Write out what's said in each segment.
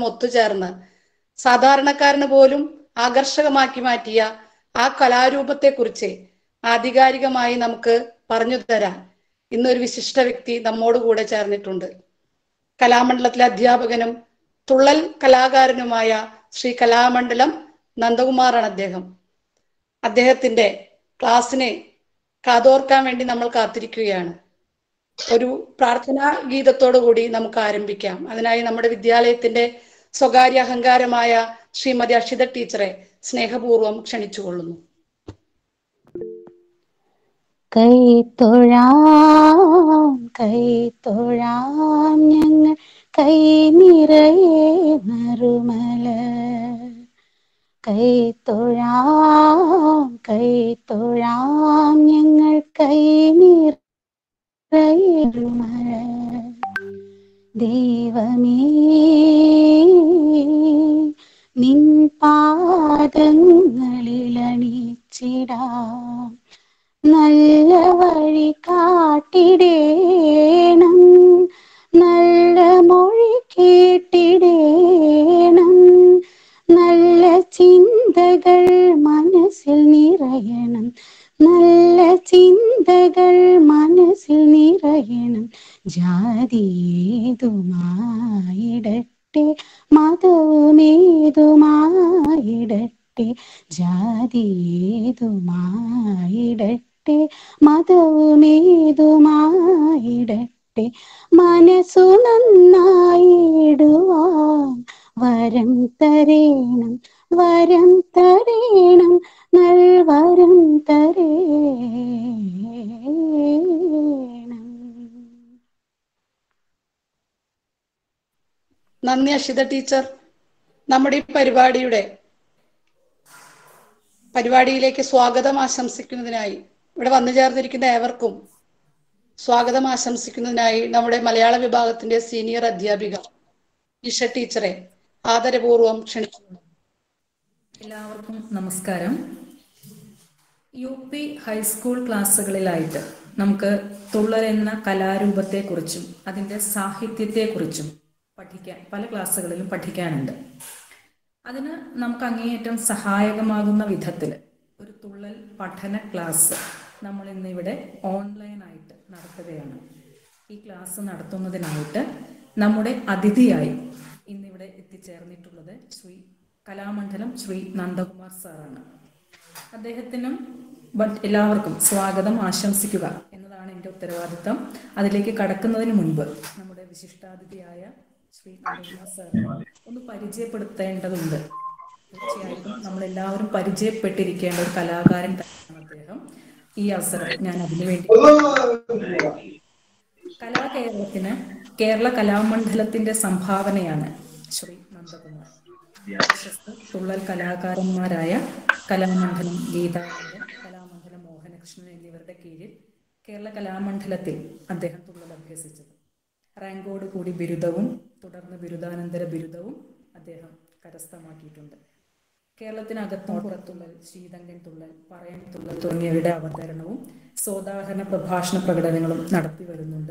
ഒത്തുചേർന്ന് സാധാരണക്കാരന് പോലും ആകർഷകമാക്കി മാറ്റിയ ആ കലാരൂപത്തെക്കുറിച്ച് ആധികാരികമായി നമുക്ക് പറഞ്ഞു തരാൻ ഇന്നൊരു വിശിഷ്ട വ്യക്തി നമ്മോട് കൂടെ ചേർന്നിട്ടുണ്ട് കലാമണ്ഡലത്തിലെ അധ്യാപകനും തുള്ളൽ കലാകാരനുമായ ശ്രീ കലാമണ്ഡലം നന്ദകുമാറാണ് അദ്ദേഹം അദ്ദേഹത്തിന്റെ ക്ലാസ്സിനെ കാതോർക്കാൻ വേണ്ടി നമ്മൾ കാത്തിരിക്കുകയാണ് ഒരു പ്രാർത്ഥനാ ഗീതത്തോടു കൂടി നമുക്ക് ആരംഭിക്കാം അതിനായി നമ്മുടെ വിദ്യാലയത്തിന്റെ സ്വകാര്യ അഹങ്കാരമായ ശ്രീമതി അക്ഷിത ടീച്ചറെ സ്നേഹപൂർവ്വം ക്ഷണിച്ചുകൊള്ളുന്നു കൈ തൊഴാം കൈ തൊഴാം ഞങ്ങൾ കൈ നിറയെ നറുമല കൈ തൊഴാം കൈ തൊഴാം ഞങ്ങൾ കൈ നിറയെ നറുമല ദൈവമേ നിൻ പാദങ്ങളിലണിച്ചിടാം നല്ല വഴി കാട്ടിടേണം നല്ല മൊഴി കേട്ടിടേണം നല്ല ചിന്തകൾ മനസ്സിൽ നിറയണം നല്ല ചിന്തകൾ മനസ്സിൽ നിറയണം ജാതിയേതുമായിടട്ടെ മതവുമേതുമായിടട്ടെ ജാതിയേതുമായിടട്ടെ മതവുമേതുമായിടട്ടെ മനസ്സു നന്നായിടുവാൻ വരം തരേണം വരം തരേണം നൽവരം തരേണം നന്ദി അക്ഷിത ടീച്ചർ നമ്മുടെ ഈ പരിപാടിയുടെ പരിപാടിയിലേക്ക് സ്വാഗതം ആശംസിക്കുന്നതിനായി ഇവിടെ വന്നു ചേർന്നിരിക്കുന്ന ഏവർക്കും സ്വാഗതം ആശംസിക്കുന്നതിനായി നമ്മുടെ മലയാള വിഭാഗത്തിന്റെ സീനിയർ അധ്യാപിക ഇഷ ടീച്ചറെ ആദരപൂർവ്വം ക്ഷണിച്ചു എല്ലാവർക്കും നമസ്കാരം യു പി ഹൈസ്കൂൾ ക്ലാസ്സുകളിലായിട്ട് നമുക്ക് തുള്ളൽ എന്ന കലാരൂപത്തെക്കുറിച്ചും അതിൻ്റെ സാഹിത്യത്തെക്കുറിച്ചും പഠിക്കാൻ പല ക്ലാസ്സുകളിലും പഠിക്കാനുണ്ട് അതിന് നമുക്ക് അങ്ങേയറ്റം സഹായകമാകുന്ന വിധത്തിൽ ഒരു തുള്ളൽ പഠന ക്ലാസ് നമ്മൾ ഇന്നിവിടെ ഓൺലൈനായിട്ട് നടത്തുകയാണ് ഈ ക്ലാസ് നടത്തുന്നതിനായിട്ട് നമ്മുടെ അതിഥിയായി ഇന്നിവിടെ എത്തിച്ചേർന്നിട്ടുള്ളത് ശ്രീ കലാമണ്ഡലം ശ്രീ നന്ദകുമാർ സാറാണ് അദ്ദേഹത്തിനും ബട്ട് എല്ലാവർക്കും സ്വാഗതം ആശംസിക്കുക എന്നതാണ് എൻ്റെ ഉത്തരവാദിത്തം അതിലേക്ക് കടക്കുന്നതിന് മുൻപ് നമ്മുടെ വിശിഷ്ടാതിഥിയായ ശ്രീ നന്ദകുമാർ സാറിനെ ഒന്ന് പരിചയപ്പെടുത്തേണ്ടതുണ്ട് തീർച്ചയായിട്ടും നമ്മളെല്ലാവരും പരിചയപ്പെട്ടിരിക്കേണ്ട ഒരു കലാകാരൻ തന്നെയാണ് അദ്ദേഹം ഈ അവസരം ഞാൻ അതിനുവേണ്ടി കലാകേരളത്തിന് കേരള കലാമണ്ഡലത്തിന്റെ സംഭാവനയാണ് ശ്രീ നന്ദകുമാർ പ്രശസ്ത തുള്ളൽ കലാകാരന്മാരായ കലാമണ്ഡലം ഗീതാനന്ദൻ കലാമണ്ഡലം മോഹനകൃഷ്ണൻ എന്നിവരുടെ കീഴിൽ കേരള കലാമണ്ഡലത്തിൽ അദ്ദേഹം തുള്ളൽ അഭ്യസിച്ചത് റാങ്കോട് കൂടി ബിരുദവും തുടർന്ന് ബിരുദാനന്തര ബിരുദവും അദ്ദേഹം കരസ്ഥമാക്കിയിട്ടുണ്ട് കേരളത്തിനകത്തും പുറത്തുള്ളൽ ശീതങ്കൻ തുള്ളൽ പറയൻ തുള്ളൽ തുടങ്ങിയവയുടെ അവതരണവും സോദാഹരണ പ്രഭാഷണ പ്രകടനങ്ങളും നടത്തി വരുന്നുണ്ട്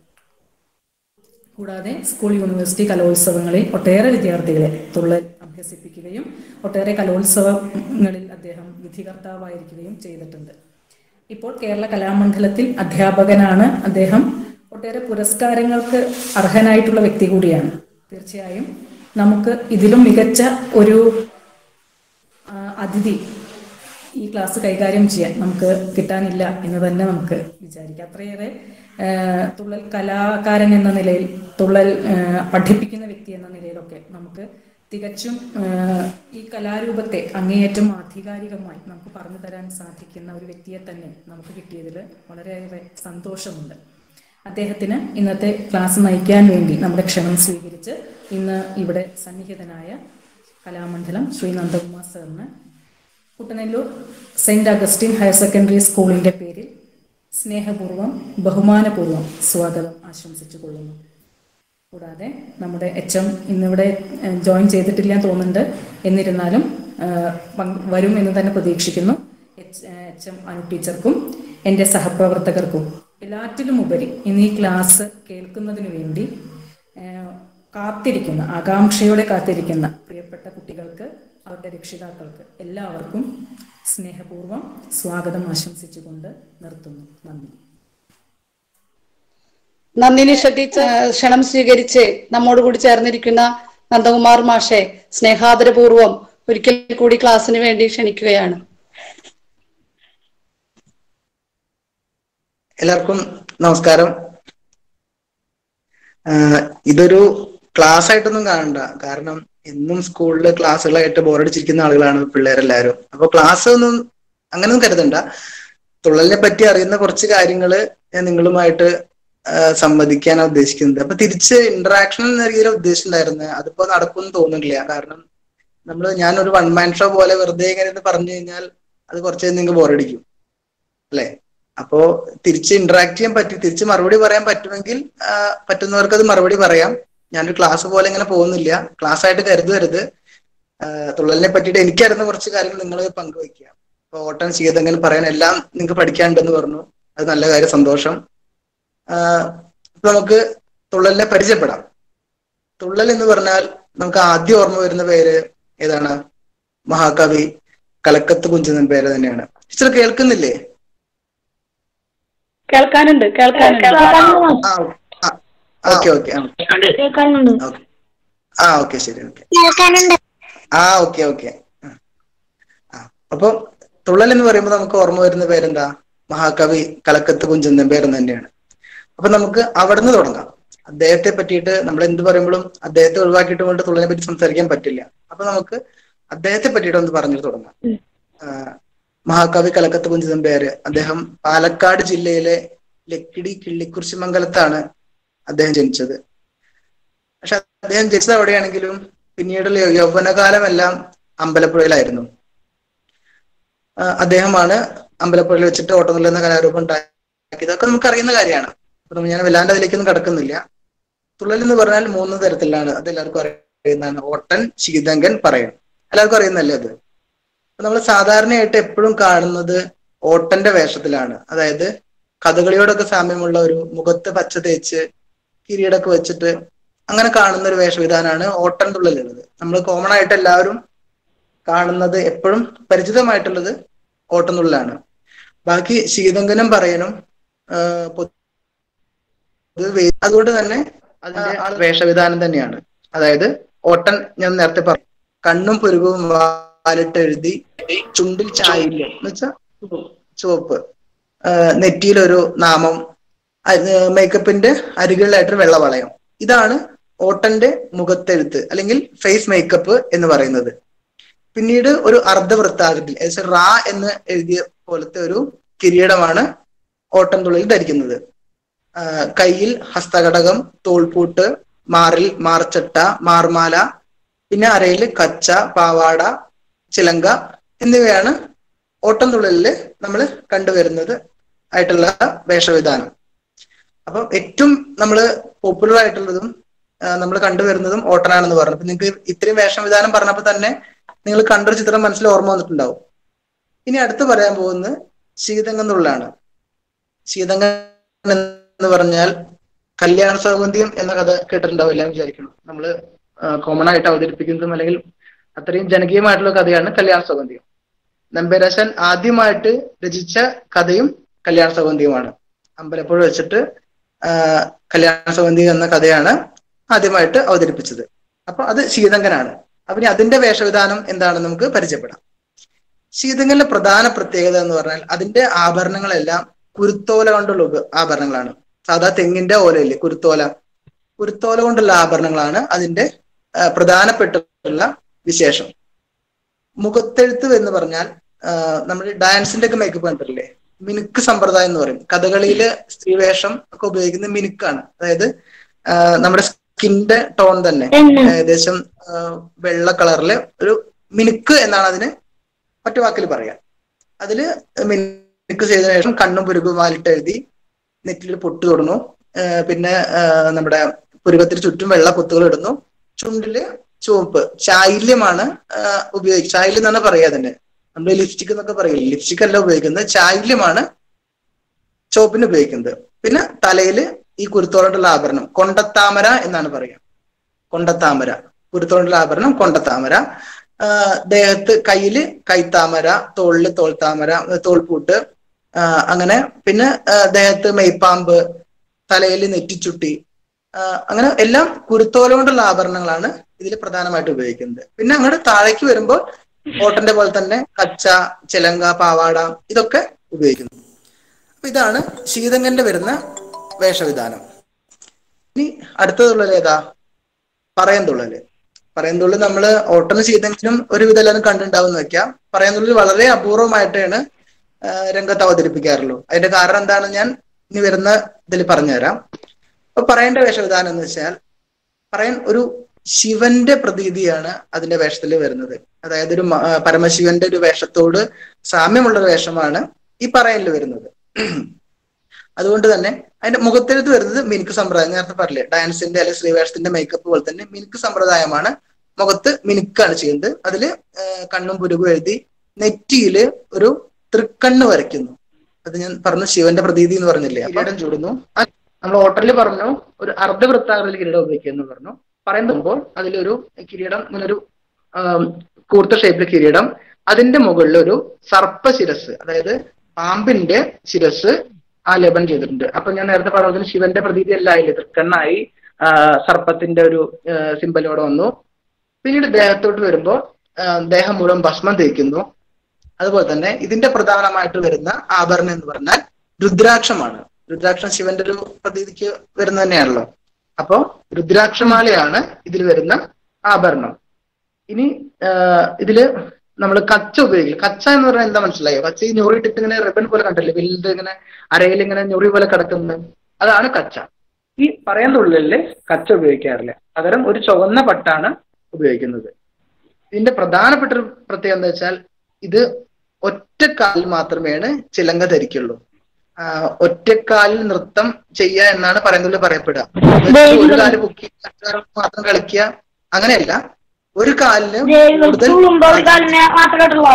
കൂടാതെ സ്കൂൾ യൂണിവേഴ്സിറ്റി കലോത്സവങ്ങളിൽ ഒട്ടേറെ വിദ്യാർത്ഥികളെ തുള്ളൽ അഭ്യസിപ്പിക്കുകയും ഒട്ടേറെ കലോത്സവങ്ങളിൽ അദ്ദേഹം വിധികർത്താവായിരിക്കുകയും ചെയ്തിട്ടുണ്ട് ഇപ്പോൾ കേരള കലാമണ്ഡലത്തിൽ അധ്യാപകനാണ് അദ്ദേഹം ഒട്ടേറെ പുരസ്കാരങ്ങൾക്ക് അർഹനായിട്ടുള്ള വ്യക്തി കൂടിയാണ് തീർച്ചയായും നമുക്ക് ഇതിലും മികച്ച ഒരു ആ, അതിഥി ഈ ക്ലാസ് കൈകാര്യം ചെയ്യാൻ നമുക്ക് കിട്ടാനില്ല എന്ന് തന്നെ നമുക്ക് വിചാരിക്കാം അത്രയേറെ ആ, തുള്ളൽ കലാകാരൻ എന്ന നിലയിൽ തുള്ളൽ ആ, പഠിപ്പിക്കുന്ന വ്യക്തി എന്ന നിലയിലൊക്കെ നമുക്ക് തികച്ചും ആ, ഈ കലാരൂപത്തെ അങ്ങേയറ്റം ആധികാരികമായി നമുക്ക് പറഞ്ഞു തരാൻ സാധിക്കുന്ന ഒരു വ്യക്തിയെ തന്നെ നമുക്ക് കിട്ടിയതിൽ വളരെയേറെ സന്തോഷമുണ്ട് അദ്ദേഹത്തിന് ഇന്നത്തെ ക്ലാസ് നയിക്കാൻ വേണ്ടി നമ്മുടെ ക്ഷണം സ്വീകരിച്ച് ഇന്ന് ഇവിടെ സന്നിഹിതനായ കലാമണ്ഡലം ശ്രീ നന്ദകുമാർ സാറിന് Kuttanellur saint Augustine higher secondary സ്കൂളിന്റെ പേരിൽ സ്നേഹപൂർവ്വം ബഹുമാനപൂർവ്വം സ്വാഗതം ആശംസിച്ചു കൊള്ളുന്നു കൂടാതെ നമ്മുടെ എച്ച് എം ഇന്നിവിടെ ഏഹ്, ജോയിൻ ചെയ്തിട്ടില്ല എന്ന് തോന്നുന്നുണ്ട് എന്നിരുന്നാലും ഏഹ്, പങ്ക് വരും എന്ന് തന്നെ പ്രതീക്ഷിക്കുന്നു എച്ച് ഏഹ്, എച്ച് എം അനു ടീച്ചർക്കും എൻ്റെ സഹപ്രവർത്തകർക്കും എല്ലാറ്റിലും ഉപരി ഇന്ന് ഈ ക്ലാസ് കേൾക്കുന്നതിന് വേണ്ടി ഏഹ്, കാത്തിരിക്കുന്ന ആകാംക്ഷയോടെ കാത്തിരിക്കുന്ന പ്രിയപ്പെട്ട കുട്ടികൾക്ക് അവരുടെ രക്ഷിതാക്കൾക്ക് എല്ലാവർക്കും സ്നേഹപൂർവ്വം സ്വാഗതം ആശംസിച്ചുകൊണ്ട് നിർത്തുന്നു നന്ദി നന്ദി നിഷ ടീച്ചർ ഏഹ് ക്ഷണം സ്വീകരിച്ച് നമ്മോട് കൂടി ചേർന്നിരിക്കുന്ന നന്ദകുമാർ മാഷെ സ്നേഹാദരപൂർവം ഒരിക്കൽ കൂടി ക്ലാസ്സിന് വേണ്ടി ക്ഷണിക്കുകയാണ് എല്ലാവർക്കും നമസ്കാരം ആഹ് ഇതൊരു ക്ലാസ് ആയിട്ടൊന്നും കാണണ്ട കാരണം എന്നും സ്കൂളിൽ ക്ലാസ്സുകളായിട്ട് ബോറടിച്ചിരിക്കുന്ന ആളുകളാണ് പിള്ളേരെല്ലാവരും അപ്പൊ ക്ലാസ് ഒന്നും അങ്ങനെയൊന്നും കരുതണ്ട തുള്ളലിനെ പറ്റി അറിയുന്ന കുറച്ച് കാര്യങ്ങള് ഞാൻ നിങ്ങളുമായിട്ട് ആഹ് സംവദിക്കാനാണ് ഉദ്ദേശിക്കുന്നത് അപ്പൊ തിരിച്ച് ഇന്ററാക്ഷൻ എന്ന രീതിയിൽ ഉദ്ദേശിച്ചിട്ടുണ്ടായിരുന്നത് അതിപ്പോ നടക്കുമെന്ന് തോന്നുന്നില്ല കാരണം നമ്മൾ ഞാനൊരു വൺ മാൻ ഷോ പോലെ വെറുതെ ഇങ്ങനെ ഇരുന്ന് പറഞ്ഞു കഴിഞ്ഞാൽ അത് കുറച്ച് നിങ്ങൾക്ക് ബോറടിക്കും അല്ലെ അപ്പോ തിരിച്ച് ഇന്ററാക്ട് ചെയ്യാൻ പറ്റി തിരിച്ച് മറുപടി പറയാൻ പറ്റുമെങ്കിൽ ആ, പറ്റുന്നവർക്ക് അത് മറുപടി പറയാം ഞാനൊരു ക്ലാസ് പോലെ ഇങ്ങനെ പോകുന്നില്ല ക്ലാസ് ആയിട്ട് കരുതരുത് ആ, തുള്ളലിനെ പറ്റിയിട്ട് എനിക്കറിയുന്ന കുറച്ച് കാര്യങ്ങൾ നിങ്ങൾ പങ്കുവയ്ക്കുക ഇപ്പൊ ഓട്ടം ചെയ്തെങ്ങനെ പറയാൻ എല്ലാം നിങ്ങൾക്ക് പഠിക്കാനുണ്ടെന്ന് പറഞ്ഞു അത് നല്ല കാര്യം സന്തോഷം ആ, ഇപ്പൊ നമുക്ക് തുള്ളലിനെ പരിചയപ്പെടാം തുള്ളൽ എന്ന് പറഞ്ഞാൽ നമുക്ക് ആദ്യം ഓർമ്മ വരുന്ന പേര് ഏതാണ് മഹാകവി കലക്കത്ത് കുഞ്ചൻ പേര് തന്നെയാണ് ടീച്ചർ കേൾക്കുന്നില്ലേ കേൾക്കാനുണ്ട് കേൾക്കാനുണ്ട് ആ ഓക്കെ ഓക്കെ കേൾക്കാനുണ്ട് ഓക്കെ ആ ഓക്കെ ശരി ഓക്കെ ആ ഓക്കെ ഓക്കെ ആ അപ്പൊ തുള്ളൽ എന്ന് പറയുമ്പോൾ നമുക്ക് ഓർമ്മ വരുന്ന പേരെന്താ മഹാകവി കലക്കത്ത് കുഞ്ചൻ പേര് തന്നെയാണ് അപ്പൊ നമുക്ക് അവിടുന്ന് തുടങ്ങാം അദ്ദേഹത്തെ പറ്റിയിട്ട് നമ്മൾ എന്ത് പറയുമ്പോഴും അദ്ദേഹത്തെ ഒഴിവാക്കിയിട്ട് കൊണ്ട് തുള്ളലിനെ പറ്റി സംസാരിക്കാൻ പറ്റില്ല അപ്പൊ നമുക്ക് അദ്ദേഹത്തെ പറ്റിയിട്ട് ഒന്ന് പറഞ്ഞു തുടങ്ങാം ആ, മഹാകവി കലക്കത്ത് കുഞ്ചൻ പേര് അദ്ദേഹം പാലക്കാട് ജില്ലയിലെ ലക്കിടി കിള്ളിക്കുറിശി മംഗലത്താണ് അദ്ദേഹം ജനിച്ചത് പക്ഷെ അദ്ദേഹം ജനിച്ചത് എവിടെയാണെങ്കിലും പിന്നീട് യൗവനകാലമെല്ലാം അമ്പലപ്പുഴയിലായിരുന്നു ആ, അദ്ദേഹമാണ് അമ്പലപ്പുഴയിൽ വെച്ചിട്ട് ഓട്ടംതുള്ളൽ എന്ന കലാരൂപം ഉണ്ടാക്കിയത് ഇതൊക്കെ നമുക്ക് അറിയുന്ന കാര്യമാണ് അപ്പൊ ഞാൻ വല്ലാണ്ട് അതിലേക്കൊന്നും കടക്കുന്നില്ല തുള്ളൽ എന്ന് പറഞ്ഞാൽ മൂന്ന് തരത്തിലാണ് അത് എല്ലാവർക്കും അറിയുന്നതാണ് ഓട്ടൻ ശീതങ്കൻ പറയൻ എല്ലാവർക്കും അറിയുന്നല്ലേ അത് അപ്പൊ നമ്മൾ സാധാരണയായിട്ട് എപ്പോഴും കാണുന്നത് ഓട്ടന്റെ വേഷത്തിലാണ് അതായത് കഥകളിയോടൊക്കെ സാമ്യമുള്ള ഒരു മുഖത്ത് പച്ച തേച്ച് കിരീടൊക്കെ വെച്ചിട്ട് അങ്ങനെ കാണുന്ന ഒരു വേഷവിധാനമാണ് ഓട്ടൻ തുള്ളലുള്ളത് നമ്മൾ കോമൺ ആയിട്ട് എല്ലാവരും കാണുന്നത് എപ്പോഴും പരിചിതമായിട്ടുള്ളത് ഓട്ടൻ തുള്ളലാണ് ബാക്കി ശീതങ്കനും പറയനും ആഹ് പൊതുവെ അതുകൊണ്ട് തന്നെ അതിന്റെ വേഷവിധാനം തന്നെയാണ് അതായത് ഓട്ടൻ ഞാൻ നേരത്തെ പറഞ്ഞു കണ്ണും പുരുകവും വാലിട്ട് എഴുതി ചുണ്ടിൽ ചായില്ല എന്ന് വെച്ചാ ചുവപ്പ് ആഹ് നെറ്റിയിലൊരു നാമം മേക്കപ്പിന്റെ അരികളിലായിട്ടൊരു വെള്ളവളയം ഇതാണ് ഓട്ടന്റെ മുഖത്തെഴുത്ത് അല്ലെങ്കിൽ ഫേസ് മേക്കപ്പ് എന്ന് പറയുന്നത് പിന്നീട് ഒരു അർദ്ധവൃത്താകൃതി ഏകദേശം റാ എന്ന് എഴുതിയ പോലത്തെ ഒരു കിരീടമാണ് ഓട്ടംതുള്ളിൽ ധരിക്കുന്നത് ആ, കയ്യിൽ ഹസ്തഘടകം തോൾപൂട്ട് മാറിൽ മാർച്ചട്ട മാർമാല പിന്നെ അരയിൽ കച്ച പാവാട ചിലങ്ക എന്നിവയാണ് ഓട്ടംതുള്ളലില് നമ്മൾ കണ്ടുവരുന്നത് ആയിട്ടുള്ള വേഷവിധാനം അപ്പം ഏറ്റവും നമ്മൾ പോപ്പുലർ ആയിട്ടുള്ളതും നമ്മൾ കണ്ടുവരുന്നതും ഓട്ടനാണെന്ന് പറഞ്ഞു അപ്പൊ നിങ്ങൾക്ക് ഇത്രയും വേഷവിധാനം പറഞ്ഞപ്പോൾ തന്നെ നിങ്ങൾ കണ്ടൊരു ചിത്രം മനസ്സിൽ ഓർമ്മ വന്നിട്ടുണ്ടാവും ഇനി അടുത്ത് പറയാൻ പോകുന്നത് ശീതങ്കൻ തുള്ളലാണ് ശീതങ്കൻ എന്ന് പറഞ്ഞാൽ കല്യാണ സൗഗന്ധ്യം എന്ന കഥ കേട്ടിട്ടുണ്ടാവും എല്ലാം വിചാരിക്കണം നമ്മള് കോമൺ ആയിട്ട് അവതരിപ്പിക്കുന്നതും അല്ലെങ്കിൽ അത്രയും ജനകീയമായിട്ടുള്ള കഥയാണ് കല്യാണ സൗഗന്ധ്യം നമ്പേരാശൻ ആദ്യമായിട്ട് രചിച്ച കഥയും കല്യാണ സൗഗന്ധ്യമാണ് അമ്പലപ്പുഴ വെച്ചിട്ട് ആ, കല്യാണ സൗഗന്ധ്യം എന്ന കഥയാണ് ആദ്യമായിട്ട് അവതരിപ്പിച്ചത് അപ്പൊ അത് ശീതങ്കനാണ് അപ്പൊ ഇനി അതിന്റെ വേഷവിധാനം എന്താണെന്ന് നമുക്ക് പരിചയപ്പെടാം ശീതങ്കലിന്റെ പ്രധാന പ്രത്യേകത എന്ന് പറഞ്ഞാൽ അതിന്റെ ആഭരണങ്ങളെല്ലാം കുരുത്തോല കൊണ്ടുള്ള ഉപ- ആഭരണങ്ങളാണ് സാധാ തെങ്ങിന്റെ ഓലയില്ലേ കുരുത്തോല കുരുത്തോല കൊണ്ടുള്ള ആഭരണങ്ങളാണ് അതിന്റെ ആ, പ്രധാനപ്പെട്ടുള്ള വിശേഷം മുഖത്തെഴുത്ത് എന്ന് പറഞ്ഞാൽ നമ്മൾ ഡാൻസിന്റെ ഒക്കെ മേക്കപ്പ് കണ്ടിട്ടില്ലേ മിനുക്ക് സമ്പ്രദായം എന്ന് പറയും കഥകളിയില് സ്ത്രീവേഷം ഒക്കെ ഉപയോഗിക്കുന്ന മിനുക്കാണ് അതായത് ആ, നമ്മുടെ സ്കിന്റെ ടോൺ തന്നെ ഏകദേശം ആ, വെള്ള കളറില് ഒരു മിനുക്ക് എന്നാണ് അതിന് മറ്റു വാക്കിൽ പറയാം അതില് മിനുക്ക് ചെയ്തതിനു ശേഷം കണ്ണും പുരുകും വാലിട്ട് എഴുതി നെറ്റിൽ പൊട്ട് തൊടുന്നു ആ, പിന്നെ ആ, നമ്മുടെ പുരുകത്തിന് ചുറ്റും വെള്ള കുത്തുകൾ ഇടുന്നു ചുണ്ടില് ചുവപ്പ് ചായല്യമാണ് ഉപയോഗിക്കുക ചായല്യം എന്നാണ് പറയാ തന്നെ നമ്മൾ ലിപ്സ്റ്റിക് എന്നൊക്കെ പറയില്ല ലിപ്സ്റ്റിക് അല്ല ഉപയോഗിക്കുന്നത് ചായല്യമാണ് ചുവപ്പിന് ഉപയോഗിക്കുന്നത് പിന്നെ തലയില് ഈ കുരുത്തോളട്ടുള്ള ആഭരണം കൊണ്ടത്താമര എന്നാണ് പറയുക കൊണ്ടത്താമര കുരുത്തോണ്ടുള്ള ആഭരണം കൊണ്ടത്താമര ആ, ദേഹത്ത് കയ്യില് കൈത്താമര തോളില് തോൾത്താമര തോൾപൂട്ട് ആ, അങ്ങനെ പിന്നെ ആ, ദേഹത്ത് മെയ്പ്പാമ്പ് തലയിൽ നെറ്റിച്ചുട്ടി ആ, അങ്ങനെ എല്ലാം കുരുത്തോല കൊണ്ടുള്ള ആഭരണങ്ങളാണ് ഇതിൽ പ്രധാനമായിട്ട് ഉപയോഗിക്കുന്നത് പിന്നെ അങ്ങോട്ട് താഴേക്ക് വരുമ്പോൾ കോട്ടന്റെ പോലെ തന്നെ കച്ച ചിലങ്ക പാവാട ഇതൊക്കെ ഉപയോഗിക്കുന്നു അപ്പൊ ഇതാണ് ശീതങ്കന്റെ വരുന്ന വേഷവിധാനം ഇനി അടുത്തതുള്ളത് ഏതാ പറയന്തുള്ളല് പറയന്തുള്ളി നമ്മള് ഓട്ടന് ശീതങ്കിലും ഒരുവിധം എല്ലാവരും കണ്ടിട്ടുണ്ടാവും വെക്കാം പറയന്തുള്ളി വളരെ അപൂർവമായിട്ടാണ് ആ, രംഗത്ത് അവതരിപ്പിക്കാറുള്ളൂ അതിന്റെ കാരണം എന്താണ് ഞാൻ ഇനി വരുന്ന ഇതിൽ പറഞ്ഞുതരാം അപ്പൊ പറയേണ്ട വേഷവിധാനം എന്ന് വെച്ചാൽ പറയാൻ ഒരു ശിവന്റെ പ്രതീതിയാണ് അതിന്റെ വേഷത്തിൽ വരുന്നത് അതായത് ഒരു മ- ആ, പരമശിവന്റെ ഒരു വേഷത്തോട് സാമ്യമുള്ള ഒരു വേഷമാണ് ഈ പറയലിൽ വരുന്നത് അതുകൊണ്ട് തന്നെ അതിന്റെ മുഖത്തെഴുത്ത് വരുന്നത് മിനുക്ക് സമ്പ്രദായം നേരത്തെ പറഞ്ഞില്ലേ ഡാൻസിന്റെ അല്ലെങ്കിൽ ശ്രീവേഷത്തിന്റെ മേക്കപ്പ് പോലെ തന്നെ മിനുക്ക് സമ്പ്രദായമാണ് മുഖത്ത് മിനുക്കാണ് ചെയ്യുന്നത് അതില് ആ, കണ്ണും പുരുകും എഴുതി നെറ്റിയില് ഒരു തൃക്കണ്ണ് വരയ്ക്കുന്നു അത് ഞാൻ പറഞ്ഞു ശിവന്റെ പ്രതീതി എന്ന് പറഞ്ഞില്ലേ കിരീടം ചൂടുന്നു ആ, നമ്മൾ ഹോട്ടലിൽ പറഞ്ഞു ഒരു അർദ്ധവൃത്താകൃതിയിൽ കിരീടം ഉപയോഗിക്കുന്നു പറഞ്ഞു പറയുമ്പോൾ അതിലൊരു കിരീടം ഇങ്ങനെ ഒരു ആം, കൂർത്ത ഷേപ്പിൽ കിരീടം അതിന്റെ മുകളിൽ ഒരു സർപ്പ ശിരസ് അതായത് പാമ്പിന്റെ ശിരസ് ആലേപനം ചെയ്തിട്ടുണ്ട് അപ്പൊ ഞാൻ നേരത്തെ പറഞ്ഞതിന് ശിവന്റെ പ്രതീതി എല്ലാം ആയില്ലേ തൃക്കണ്ണായി ആ, സർപ്പത്തിന്റെ ഒരു സിമ്പലോടെ വന്നു പിന്നീട് ദേഹത്തോട്ട് വരുമ്പോൾ ആ, ദേഹം മുഴുവൻ ഭസ്മം തേക്കുന്നു അതുപോലെ തന്നെ ഇതിന്റെ പ്രധാനമായിട്ട് വരുന്ന ആഭരണം എന്ന് പറഞ്ഞാൽ രുദ്രാക്ഷമാണ് രുദ്രാക്ഷം ശിവന്റെ ഒരു പ്രതീതിക്ക് വരുന്ന തന്നെയാണല്ലോ അപ്പോ രുദ്രാക്ഷമാലയാണ് ഇതിൽ വരുന്ന ആഭരണം ഇനി ആ, ഇതില് നമ്മൾ കച്ച ഉപയോഗിക്കും കച്ച എന്ന് പറഞ്ഞാൽ എന്താ മനസ്സിലായോ കച്ച ഈ ഞൊറിയിട്ടിട്ട് ഇങ്ങനെ റിബൺ പോലെ കണ്ടില്ലേ വലുത് ഇങ്ങനെ അരയിൽ ഇങ്ങനെ ഞൊറി പോലെ കിടക്കുന്നത് അതാണ് കച്ച ഈ പറയുന്നുള്ളില് കച്ച ഉപയോഗിക്കാറില്ല പകരം ഒരു ചുവന്ന പട്ടാണ് ഉപയോഗിക്കുന്നത് ഇതിന്റെ പ്രധാനപ്പെട്ട ഒരു പ്രത്യേകത എന്താ വെച്ചാൽ ഇത് ഒറ്റക്കാലിൽ മാത്രമേയാണ് ചിലങ്ക ധരിക്കുള്ളൂ ആ, ഒറ്റക്കാലിൽ നൃത്തം ചെയ്യുക എന്നാണ് പറയുന്നത് പറയപ്പെടുക ഒരു കാല് പൊക്കി മറ്റേ മാത്രം കളിക്കുക അങ്ങനെയല്ല ഒരു കാലിന് കൂടുതൽ തുള്ളുമ്പോൾ കാലിനെ മാത്രമേ ഇട്ടുള്ളൂ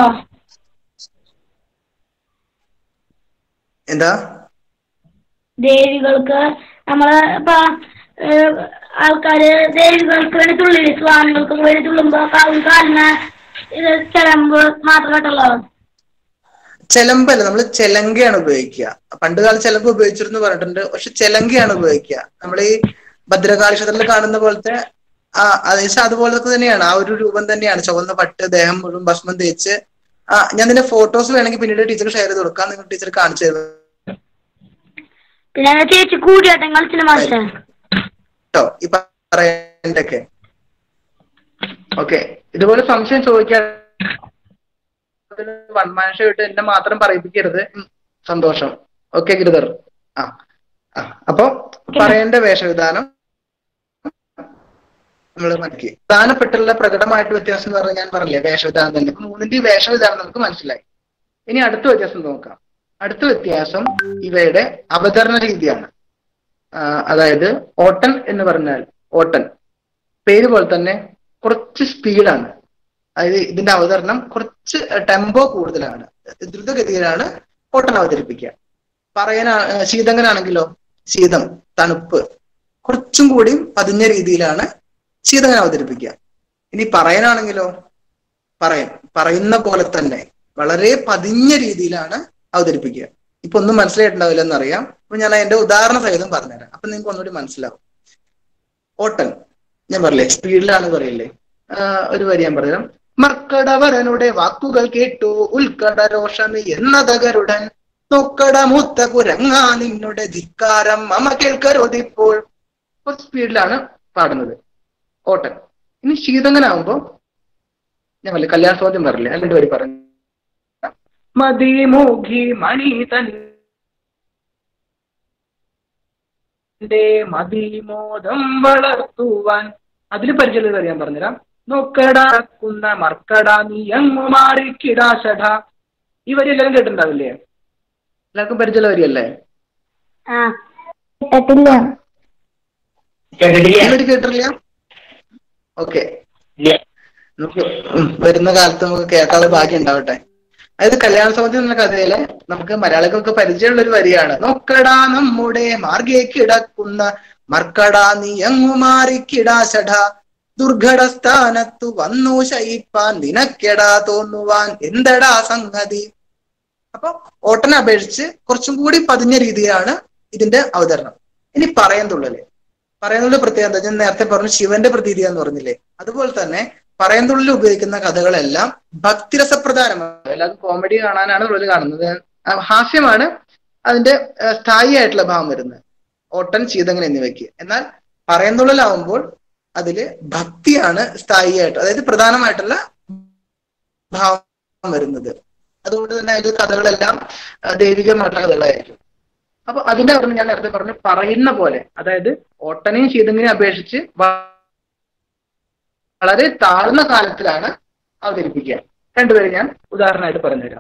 എന്താ ദേവികൾക്ക് നമ്മള് ഇപ്പൊ ഏഹ്, ആൾക്കാര് ദേവികൾക്ക് വേണ്ടി തുള്ളി സ്വാമികൾക്ക് വേണ്ടി തുള്ളുമ്പോ കാവും കാലിന് ഇത് ചിലമ്പ് മാത്രമേ ഇട്ടുള്ളൂ ചെലമ്പല്ല നമ്മൾ ചെലങ്കയാണ് ഉപയോഗിക്കുക പണ്ട് കാലം ചെലമ്പ് ഉപയോഗിച്ചിരുന്നു പറഞ്ഞിട്ടുണ്ട് പക്ഷെ ചെലങ്കയാണ് ഉപയോഗിക്കുക നമ്മൾ ഈ ഭദ്രകാളി ക്ഷേത്രത്തിൽ കാണുന്ന പോലത്തെ ആ ഏകദേശം അതുപോലത്തെ തന്നെയാണ് ആ ഒരു രൂപം തന്നെയാണ് ചുവന്ന പട്ട് ദേഹം മുഴുവൻ ഭസ്മം തേച്ച് ആ ഞാൻ ഇതിന്റെ ഫോട്ടോസ് വേണമെങ്കിൽ പിന്നീട് ടീച്ചർ ഷെയർ ചെയ്ത് കൊടുക്കാം നിങ്ങൾ ടീച്ചർ കാണിച്ചു തരും പിന്നെ ചേച്ചി കൂടിയാട്ടം കളിച്ചില്ല മാസ്റ്റർ കേട്ടോ ഈ പറയണ്ടൊക്കെ ഓക്കെ ഇതുപോലെ സംശയം ചോദിക്കാൻ വൺമാനുഷമായിട്ട് എന്നെ മാത്രം പറയിപ്പിക്കരുത് ഉം, സന്തോഷം ഓക്കെ ഗിരിധർ ആ ആ അപ്പൊ പറയേണ്ട വേഷവിധാനം നമ്മൾ മനസ്സിലാക്കി പ്രധാനപ്പെട്ടുള്ള പ്രകടമായിട്ട് വ്യത്യാസം എന്ന് പറഞ്ഞാൽ ഞാൻ പറഞ്ഞില്ലേ വേഷവിധാനം തന്നെ ഇപ്പൊ മൂന്നിന്റെ വേഷവിധാനം നമുക്ക് മനസ്സിലായി ഇനി അടുത്ത വ്യത്യാസം നോക്കാം അടുത്ത വ്യത്യാസം ഇവയുടെ അവതരണ രീതിയാണ് ആ, അതായത് ഓട്ടൻ എന്ന് പറഞ്ഞാൽ ഓട്ടൻ പേര് പോലെ തന്നെ കുറച്ച് സ്പീഡാണ് അതായത് ഇതിന്റെ അവതരണം കുറച്ച് ടെമ്പോ കൂടുതലാണ് ദ്രുതഗതിയിലാണ് ഓട്ടൻ അവതരിപ്പിക്കുക പറയാൻ ശീതങ്ങനാണെങ്കിലോ ശീതം തണുപ്പ് കുറച്ചും കൂടി പതിഞ്ഞ രീതിയിലാണ് ശീതങ്ങൻ അവതരിപ്പിക്കുക ഇനി പറയാനാണെങ്കിലോ പറയാൻ പറയുന്ന പോലെ തന്നെ വളരെ പതിഞ്ഞ രീതിയിലാണ് അവതരിപ്പിക്കുക ഇപ്പൊ ഒന്നും മനസ്സിലായിട്ടുണ്ടാവില്ല എന്നറിയാം അപ്പൊ ഞാൻ അതിന്റെ ഉദാഹരണ സഹിതം പറഞ്ഞുതരാം അപ്പൊ നിങ്ങൾക്ക് ഒന്നുകൂടി മനസ്സിലാവും ഓട്ടൻ ഞാൻ പറയില്ലേ സ്പീഡിലാണ് പറയില്ലേ ആ, ഒരു വരി ഞാൻ പറയാം മർക്കടവരനുടെ വാക്കുകൾ കേട്ടു ഉൾക്കട രോഷന് എന്നതകരുടൻ നോക്കട മൂത്ത കുരങ്ങാ നിന്നുടെ ധിക്കാരം മമ കേൾക്കരുതിപ്പോൾ കുറച്ച് സ്പീഡിലാണ് പാടുന്നത് ഓട്ടൻ ഇനി ശീതങ്ങനാവുമ്പോ ഞാൻ പറയില്ലേ കല്യാണ ചോദ്യം പറഞ്ഞില്ലേ അതിന്റെ വരി പറഞ്ഞു മതിമൂഖി മണി തൻ മതിമോദം വളർത്തുവാൻ അതിൽ പരിചയം അറിയാൻ പറഞ്ഞുതരാം നോക്കടാക്കുന്ന മർക്കട നീ അങ്ങു മാറിക്കിടാശട ഈ വരി എല്ലാവരും കേട്ടിട്ടുണ്ടാവില്ലേ എല്ലാവർക്കും പരിചയമുള്ള വരിയല്ലേ ആ കേട്ടില്ല ഈ വരി കേട്ടിട്ടില്ല ഓക്കെ നമുക്ക് ഉം, വരുന്ന കാലത്ത് നമുക്ക് കേൾക്കാനുള്ള ഭാഗ്യം ഉണ്ടാവട്ടെ അതായത് കല്യാണ സമിതി എന്ന കഥയിലെ നമുക്ക് മലയാളികൾക്ക് പരിചയമുള്ള ഒരു വരിയാണ് നോക്കടാ നമ്മുടെ മാർഗേ കിടക്കുന്ന മർക്കടാ നീ അങ്ങു മാറിക്കിടാശട ദുർഘടസ്ഥാനത്തു വന്നു ശയിപ്പാൻ നിനക്കെടാ തോന്നുവാൻ എന്തടാ സംഗതി അപ്പൊ ഓട്ടനെ അപേക്ഷിച്ച് കുറച്ചും കൂടി പതിഞ്ഞ രീതിയിലാണ് ഇതിന്റെ അവതരണം ഇനി പറയുന്നുള്ളല് പറയുന്നുള്ള പ്രത്യേകത എന്താ ഞാൻ നേരത്തെ പറഞ്ഞു ശിവന്റെ പ്രതീതി എന്ന് പറഞ്ഞില്ലേ അതുപോലെ തന്നെ പറയുന്നുള്ളിൽ ഉപയോഗിക്കുന്ന കഥകളെല്ലാം ഭക്തിരസപ്രധാനമാണ് എല്ലാവരും കോമഡി കാണാനാണ് ഉള്ളിൽ കാണുന്നത് ആ, ഹാസ്യമാണ് അതിന്റെ ആ, സ്ഥായി ആയിട്ടുള്ള ഭാവം വരുന്നത് ഓട്ടൻ ശീതങ്ങൻ എന്നിവയ്ക്ക് എന്നാൽ പറയുന്നുള്ളിലാവുമ്പോൾ അതില് ഭക്തിയാണ് സ്ഥായിയായിട്ട് അതായത് പ്രധാനമായിട്ടുള്ള ഭാവം വരുന്നത് അതുകൊണ്ട് തന്നെ അതിൽ കഥകളെല്ലാം ആ, ദൈവികമായിട്ടുള്ള കഥകളായിരിക്കും അപ്പൊ അതിന്റെ അർത്ഥം ഞാൻ നേരത്തെ പറഞ്ഞു പറയുന്ന പോലെ അതായത് ഓട്ടനെയും ശീതങ്ങിനെയും അപേക്ഷിച്ച് വ- വളരെ താഴ്ന്ന കാലത്തിലാണ് അവതരിപ്പിക്കുക രണ്ടുപേരും ഞാൻ ഉദാഹരണമായിട്ട് പറഞ്ഞുതരാം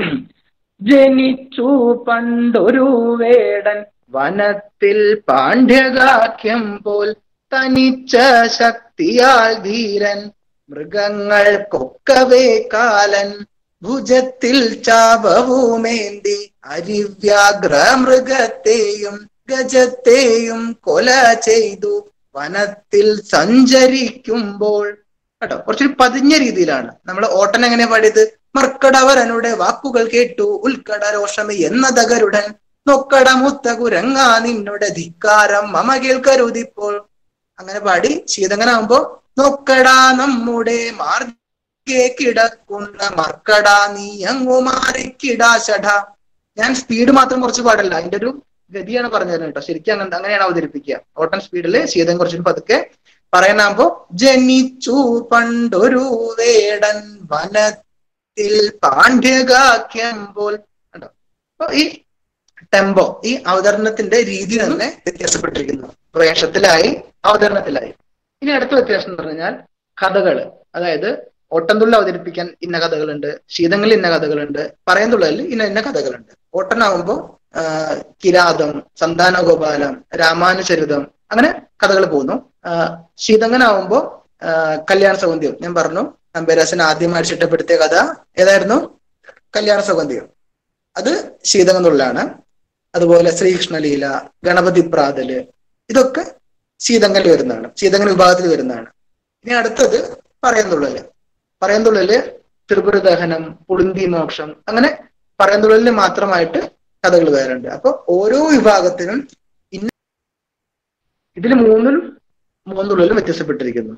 ജനിച്ചു പണ്ടൊരു വേടൻ വനത്തിൽ പാണ്ഡ്യഗാഖ്യം പോൽ തനിച്ച ശക്തിയാൽ ധീരൻ മൃഗങ്ങൾക്കൊക്കവേ കാലൻ ഭുജത്തിൽ ചാപവുമേന്തി അരിവ്യാഗ്ര മൃഗത്തെയും ഗജത്തെയും കൊല ചെയ്തു വനത്തിൽ സഞ്ചരിക്കുമ്പോൾ കേട്ടോ കുറച്ചൊരു പതിഞ്ഞ രീതിയിലാണ് നമ്മൾ ഓട്ടൻ എങ്ങനെ പാടിയത് മർക്കടവരനുടെ വാക്കുകൾ കേട്ടു ഉൽക്കട രോഷമി എന്നതകരുടൻ നൊക്കട മുത്ത കുരങ്ങ നിന്നുടെ ധിക്കാരം മമ കേൾക്കരുതിപ്പോൾ അങ്ങനെ പാടി ശീതങ്ങനാകുമ്പോ നൊക്കടാ നമ്മുടെ മാർഗേ കിടക്കുന്ന മർക്കടാ നീ അങ്ങു മാറിക്കിടാ ഷഠ ഞാൻ സ്പീഡ് മാത്രം കുറച്ച് പാടല്ല അതിന്റെ ഒരു ഗതിയാണ് പറഞ്ഞു തരുന്നത് കേട്ടോ ശരിക്കും അങ്ങനെ അങ്ങനെയാണ് അവതരിപ്പിക്കുക ഓട്ടൻ സ്പീഡില് ശീതം കുറച്ചുകൂടി പതുക്കെ പറയാനാകുമ്പോ ജനിച്ചു പണ്ടൊരു വേടൻ വനത്തിൽ പാണ്ഡ്യഗാഖ്യം പോൽ കണ്ടോ അപ്പൊ ഈ ടെമ്പോ ഈ അവതരണത്തിന്റെ രീതി തന്നെ വ്യത്യാസപ്പെട്ടിരിക്കുന്നു വേഷത്തിലായി അവതരണത്തിലായി ഇനി അടുത്ത വ്യത്യാസം എന്ന് പറഞ്ഞാൽ കഥകള് അതായത് ഓട്ടംതുള്ളൽ അവതരിപ്പിക്കാൻ ഇന്ന കഥകളുണ്ട് ശീതങ്ങളിൽ ഇന്ന കഥകളുണ്ട് പറയുന്നുള്ളതിൽ ഇന്ന ഇന്ന കഥകളുണ്ട് ഓട്ടനാവുമ്പോ ആ, കിരാതം സന്താനഗോപാലം രാമാനുചരിതം അങ്ങനെ കഥകൾ പോകുന്നു ആ, ശീതങ്ങനാവുമ്പോ ആ, കല്യാണ സൗന്ദര്യം ഞാൻ പറഞ്ഞു നമ്പേരാസൻ ആദ്യമായിട്ട് ചിട്ടപ്പെടുത്തിയ കഥ ഏതായിരുന്നു കല്യാണ സൗഗന്ധികം അത് ശീതങ്ങനുള്ളാണ് അതുപോലെ ശ്രീകൃഷ്ണലീല ഗണപതി പ്രാതല് ഇതൊക്കെ ശീതങ്ങളിൽ വരുന്നതാണ് ശീതങ്ങൻ വിഭാഗത്തിൽ വരുന്നതാണ് ഇനി അടുത്തത് പറയുന്നുള്ളല് പറയുന്നുള്ളില് ത്രിപുര ദഹനം പുളിന്തി മോക്ഷം അങ്ങനെ പറയുന്നുള്ളിൽ മാത്രമായിട്ട് കഥകൾ വേറുണ്ട് അപ്പൊ ഓരോ വിഭാഗത്തിനും ഇന്ന ഇതിൽ മൂന്നിലും മൂന്നുള്ളിലും വ്യത്യാസപ്പെട്ടിരിക്കുന്നു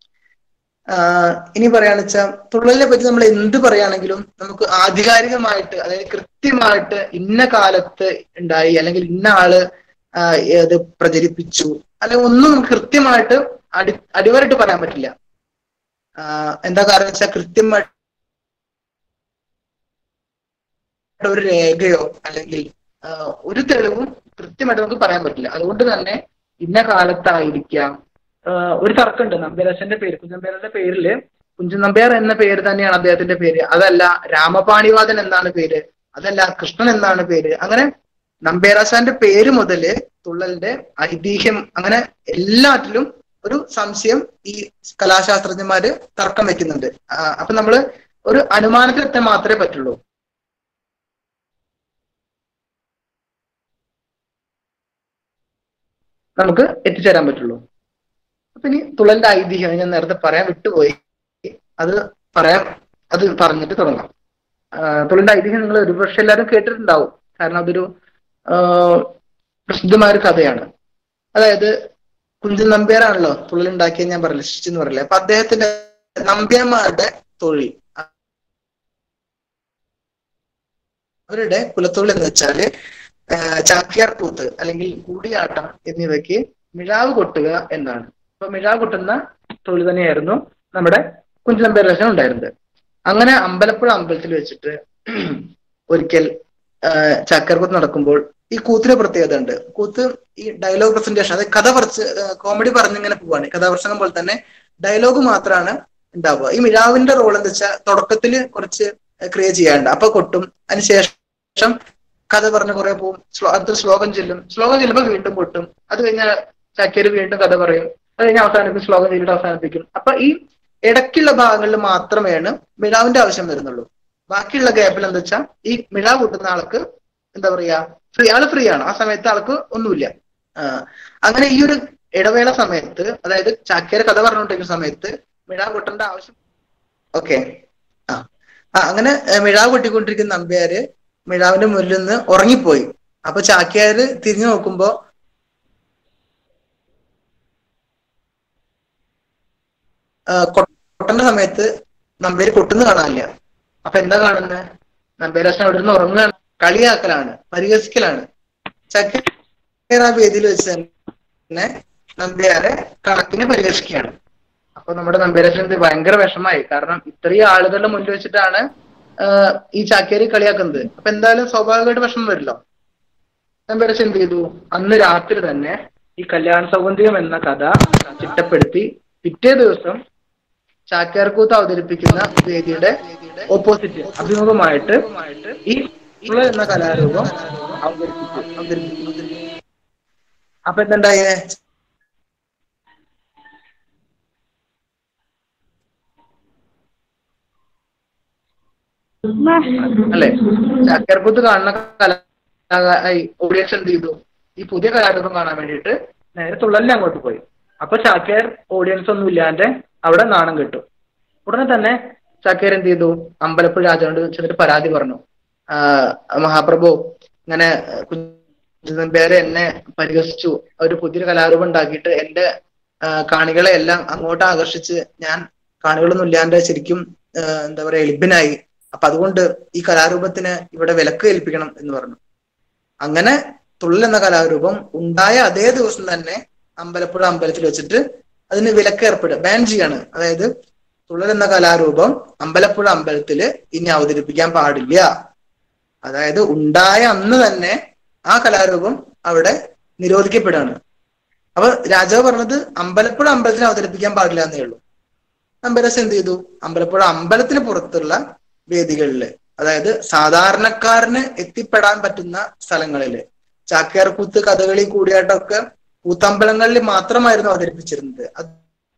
ആഹ് ഇനി പറയാന്ന് വെച്ചാൽ തുള്ളലിനെ പറ്റി നമ്മൾ എന്ത് പറയുകയാണെങ്കിലും നമുക്ക് ആധികാരികമായിട്ട് അതായത് കൃത്യമായിട്ട് ഇന്ന കാലത്ത് ഉണ്ടായി അല്ലെങ്കിൽ ഇന്ന ആള് ആഹ് ഇത് പ്രചരിപ്പിച്ചു അല്ലെങ്കിൽ ഒന്നും നമുക്ക് കൃത്യമായിട്ട് അടി അടിവരായിട്ട് പറയാൻ പറ്റില്ല ആഹ് എന്താ കാരണം വെച്ചാൽ കൃത്യമായിട്ട് ഒരു രേഖയോ അല്ലെങ്കിൽ ആഹ് ഒരു തെളിവും കൃത്യമായിട്ട് നമുക്ക് പറയാൻ പറ്റില്ല അതുകൊണ്ട് തന്നെ ഇന്ന കാലത്തായിരിക്കാം ആഹ് ഒരു തർക്കമുണ്ട് നമ്പ്യാരച്ചന്റെ പേര് കുഞ്ചമ്പേരന്റെ പേരില് കുഞ്ചൻ നമ്പ്യാർ എന്ന പേര് തന്നെയാണ് അദ്ദേഹത്തിന്റെ പേര് അതല്ല രാമപാണിവാദൻ എന്നാണ് പേര് അതല്ല കൃഷ്ണൻ എന്നാണ് പേര് അങ്ങനെ നമ്പ്യാരാശാന്റെ പേര് മുതല് തുള്ളലിന്റെ ഐതിഹ്യം അങ്ങനെ എല്ലാറ്റിലും ഒരു സംശയം ഈ കലാശാസ്ത്രജ്ഞന്മാര് തർക്കം വെക്കുന്നുണ്ട് ആ, അപ്പൊ നമ്മള് ഒരു അനുമാനത്തിലെത്താൻ മാത്രമേ പറ്റുള്ളൂ നമുക്ക് എത്തിച്ചേരാൻ പറ്റുള്ളൂ അപ്പൊ ഇനി തുള്ളലിന്റെ ഐതിഹ്യം ഞാൻ നേരത്തെ പറയാൻ വിട്ടുപോയി അത് പറയാൻ അത് പറഞ്ഞിട്ട് തുടങ്ങാം ആ, തുള്ളലിന്റെ ഐതിഹ്യം നിങ്ങൾ ഒരുപക്ഷെ എല്ലാവരും കേട്ടിട്ടുണ്ടാവും കാരണം അതൊരു ആ, പ്രസിദ്ധമായ ഒരു കഥയാണ് അതായത് കുഞ്ചൻ നമ്പ്യാരാണല്ലോ തുള്ളലുണ്ടാക്കിയ ഞാൻ പറഞ്ഞില്ല ശിച്ചെന്ന് പറയില്ല അപ്പൊ അദ്ദേഹത്തിന്റെ നമ്പ്യാന്മാരുടെ തൊഴിൽ അവരുടെ കുലത്തൊഴിൽ എന്ന് വെച്ചാല് ആ, ചാക്യാർ കൂത്ത് അല്ലെങ്കിൽ കൂടിയാട്ടം എന്നിവയ്ക്ക് മിഴാവ് കൊട്ടുക എന്നാണ് അപ്പൊ മിഴാവ് കൊട്ടുന്ന തൊഴിൽ തന്നെയായിരുന്നു നമ്മുടെ കുഞ്ചനമ്പേർ രചന ഉണ്ടായിരുന്നത് അങ്ങനെ അമ്പലപ്പുഴ അമ്പലത്തിൽ വെച്ചിട്ട് ഒരിക്കൽ ആ, ചാക്യാർ കൂത്ത് നടക്കുമ്പോൾ ഈ കൂത്തിന് പ്രത്യേകത ഉണ്ട് കൂത്ത് ഈ ഡയലോഗ് പ്രസന്റേഷൻ അതായത് കഥ പറച്ച് കോമഡി പറഞ്ഞിങ്ങനെ പോവാണ് കഥാപ്രസംഗം പോലെ തന്നെ ഡയലോഗ് മാത്രമാണ് ഉണ്ടാവുക ഈ മിഴാവിന്റെ റോൾ എന്താ വെച്ചാൽ തുടക്കത്തിൽ കുറച്ച് ക്രിയേറ്റ് ചെയ്യാറുണ്ട് അപ്പൊ കൊട്ടും അതിനുശേഷം കഥ പറഞ്ഞ് കുറെ പോവും ശ്ലോ- അടുത്ത ശ്ലോകം ചെല്ലും ശ്ലോകം ചെല്ലുമ്പോൾ വീണ്ടും കൊട്ടും അത് കഴിഞ്ഞാൽ ചാക്യാര് വീണ്ടും കഥ പറയും അത് കഴിഞ്ഞ് അവസാനിപ്പിക്കും ശ്ലോകം ചെല്ലിട്ട് അവസാനിപ്പിക്കും അപ്പൊ ഈ ഇടയ്ക്കുള്ള ഭാഗങ്ങളിൽ മാത്രമേയാണ് മിഴാവിന്റെ ആവശ്യം വരുന്നുള്ളൂ ബാക്കിയുള്ള ഗ്യാപ്പിൽ എന്താ വെച്ചാൽ ഈ മിഴാവ് കൂട്ടുന്ന ആൾക്ക് എന്താ പറയാ ഫ്രീ ആള് ഫ്രീ ആണ് ആ സമയത്ത് ആൾക്ക് ഒന്നുമില്ല ആ, അങ്ങനെ ഈ ഒരു ഇടവേള സമയത്ത് അതായത് ചാക്യാർ കഥ പറഞ്ഞുകൊണ്ടിരിക്കുന്ന സമയത്ത് മിഴാവ് കൊട്ടേണ്ട ആവശ്യം ഓക്കെ ആ ആ അങ്ങനെ ഏഹ്, മിഴാവ് കൊട്ടിക്കൊണ്ടിരിക്കുന്ന നമ്പ്യാര് മിഴാവിന്റെ മുന്നിൽ നിന്ന് ഉറങ്ങിപ്പോയി അപ്പൊ ചാക്യാര് തിരിഞ്ഞു നോക്കുമ്പോ ആ, കൊട്ടേണ്ട സമയത്ത് നമ്പേര് കൊട്ടുന്ന കാണാനില്ല അപ്പൊ എന്താ കാണുന്നത് നമ്പേരാശൻ അവിടെ നിന്ന് ഉറങ്ങുകയാണ് കളിയാക്കലാണ് പരിഹസിക്കലാണ് ചക്ക ആ വേദിയിൽ വെച്ച് തന്നെ നമ്പ്യാരെ കണക്കിന് പരിഹസിക്കുകയാണ് അപ്പൊ നമ്മുടെ നമ്പേരാശൻ ഇത് ഭയങ്കര വിഷമായി കാരണം ഇത്രയും ആളുകളുടെ മുന്നിൽ വെച്ചിട്ടാണ് ആ, ഈ ചാക്കേരി കളിയാക്കുന്നത് അപ്പൊ എന്തായാലും സ്വാഭാവികമായിട്ട് വിഷമം വരില്ലോ നമ്പേരാശൻ എന്ത് ചെയ്തു അന്ന് രാത്രി തന്നെ ഈ കല്യാണ സൗഗന്ധികം എന്ന കഥ ചിട്ടപ്പെടുത്തി പിറ്റേ ദിവസം ചാക്യാർകൂത്ത് അവതരിപ്പിക്കുന്ന വേദിയുടെ ഓപ്പോസിറ്റ് അഭിമുഖമായിട്ട് ഈ തുള എന്ന കലാരൂപം അവതരിപ്പിച്ചു അവതരിപ്പിച്ചു അപ്പൊ എന്തുണ്ടായേ അല്ലെ ചാക്യാർകൂത്ത് കാണുന്ന കലാ ഓഡിയൻസ് എന്ത് ചെയ്തു ഈ പുതിയ കലാരൂപം കാണാൻ വേണ്ടിയിട്ട് നേരെ തുള്ളലിന് അങ്ങോട്ട് പോയി അപ്പൊ ചാക്യാർ ഓഡിയൻസ് ഒന്നും ഇല്ലാണ്ട് അവിടെ നാണം കിട്ടും ഉടനെ തന്നെ ചാക്യാർ എന്ത് ചെയ്തു അമ്പലപ്പുഴ രാജാവിനോട് ചെന്നിട്ട് പരാതി പറഞ്ഞു ആ, മഹാപ്രഭു ഇങ്ങനെ കുഞ്ചനമ്പ്യാരെ എന്നെ പരിഹസിച്ചു ഒരു പുതിയൊരു കലാരൂപം ഉണ്ടാക്കിയിട്ട് എന്റെ ആ, കാണികളെ എല്ലാം അങ്ങോട്ട് ആകർഷിച്ച് ഞാൻ കാണികളൊന്നും ഇല്ലാണ്ട് ശരിക്കും ആ, എന്താ പറയാ എളിബിനായി അപ്പൊ അതുകൊണ്ട് ഈ കലാരൂപത്തിന് ഇവിടെ വിലക്ക് ഏൽപ്പിക്കണം എന്ന് പറഞ്ഞു അങ്ങനെ തുള്ളൽ എന്ന കലാരൂപം ഉണ്ടായ അതേ ദിവസം തന്നെ അമ്പലപ്പുഴ അമ്പലത്തിൽ വെച്ചിട്ട് അതിന് വിലക്ക് ഏർപ്പെടുക ബാൻ ചെയ്യാണ് അതായത് തുള്ളൽ എന്ന കലാരൂപം അമ്പലപ്പുഴ അമ്പലത്തില് ഇനി അവതരിപ്പിക്കാൻ പാടില്ല അതായത് ഉണ്ടായ അന്ന് തന്നെ ആ കലാരൂപം അവിടെ നിരോധിക്കപ്പെടുകയാണ് അപ്പൊ രാജാവ് പറഞ്ഞത് അമ്പലപ്പുഴ അമ്പലത്തിൽ അവതരിപ്പിക്കാൻ പാടില്ല എന്നേ ഉള്ളൂ അമ്പലസ് എന്ത് ചെയ്തു അമ്പലപ്പുഴ അമ്പലത്തിന് പുറത്തുള്ള വേദികളില് അതായത് സാധാരണക്കാരന് എത്തിപ്പെടാൻ പറ്റുന്ന സ്ഥലങ്ങളില് ചാക്യാർകൂത്ത് കഥകളി കൂടിയാട്ടമൊക്കെ കൂത്തമ്പലങ്ങളിൽ മാത്രമായിരുന്നു അവതരിപ്പിച്ചിരുന്നത് അത്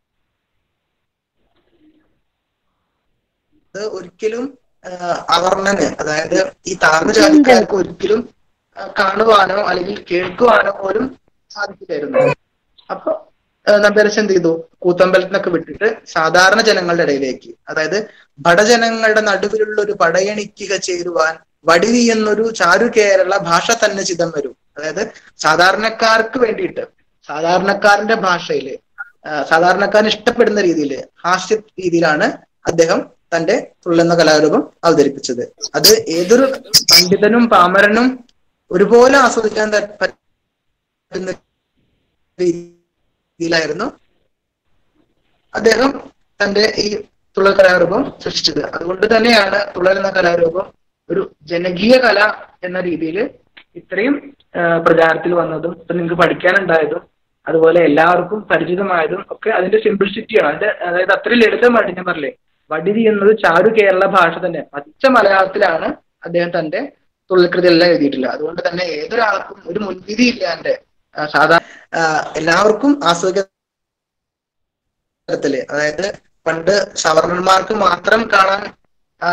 അത് ഒരിക്കലും ആ, അവർണ്ണന് അതായത് ഈ താഴ്ന്ന ജാതിക്കാർക്ക് ഒരിക്കലും ആ, കാണുവാനോ അല്ലെങ്കിൽ കേൾക്കുവാനോ പോലും സാധിക്കില്ലായിരുന്നു അപ്പൊ നമ്പരസ് എന്ത് ചെയ്തു കൂത്തമ്പലത്തിനൊക്കെ വിട്ടിട്ട് സാധാരണ ജനങ്ങളുടെ ഇടയിലേക്ക് അതായത് ഭടജനങ്ങളുടെ നടുവിലുള്ള ഒരു പടയണിക്കുക ചേരുവാൻ വടിവി എന്നൊരു ചാരു കേരള ഭാഷ തന്നെ ചിതം വരും അതായത് സാധാരണക്കാർക്ക് വേണ്ടിയിട്ട് സാധാരണക്കാരന്റെ ഭാഷയില് ആ, സാധാരണക്കാരന് ഇഷ്ടപ്പെടുന്ന രീതിയിൽ ഹാസ്യ രീതിയിലാണ് അദ്ദേഹം തന്റെ തുള്ളുന്ന കലാരൂപം അവതരിപ്പിച്ചത് അത് ഏതൊരു പണ്ഡിതനും പാമരനും ഒരുപോലെ ആസ്വദിക്കാൻ ത- പറ്റുന്ന രീതിയിലായിരുന്നു അദ്ദേഹം തന്റെ ഈ തുള്ളൽ കലാരൂപം സൃഷ്ടിച്ചത് അതുകൊണ്ട് തന്നെയാണ് തുള്ളൽ എന്ന കലാരൂപം ഒരു ജനകീയ കല എന്ന രീതിയിൽ ഇത്രയും ആ, പ്രചാരത്തിൽ വന്നതും ഇപ്പൊ നിങ്ങൾക്ക് പഠിക്കാനുണ്ടായതും അതുപോലെ എല്ലാവർക്കും പരിചിതമായതും ഒക്കെ അതിന്റെ സിംപ്ലിസിറ്റിയാണ് അതിന്റെ അതായത് അത്രയും ലളിതമായിട്ട് ഞാൻ പറഞ്ഞില്ലേ വടിരി എന്നത് ചാരു കേരള ഭാഷ തന്നെ പച്ച മലയാളത്തിലാണ് അദ്ദേഹം തന്റെ തുള്ളിക്കൃതിയെല്ലാം എഴുതിയിട്ടുള്ളത് അതുകൊണ്ട് തന്നെ ഏതൊരാൾക്കും ഒരു മുൻവിധി ഇല്ലാണ്ട് ആ, സാധാരണ ആ, എല്ലാവർക്കും ആസ്വദിക്കാൻ തരത്തില് അതായത് പണ്ട് സവർണന്മാർക്ക് മാത്രം കാണാൻ ആ,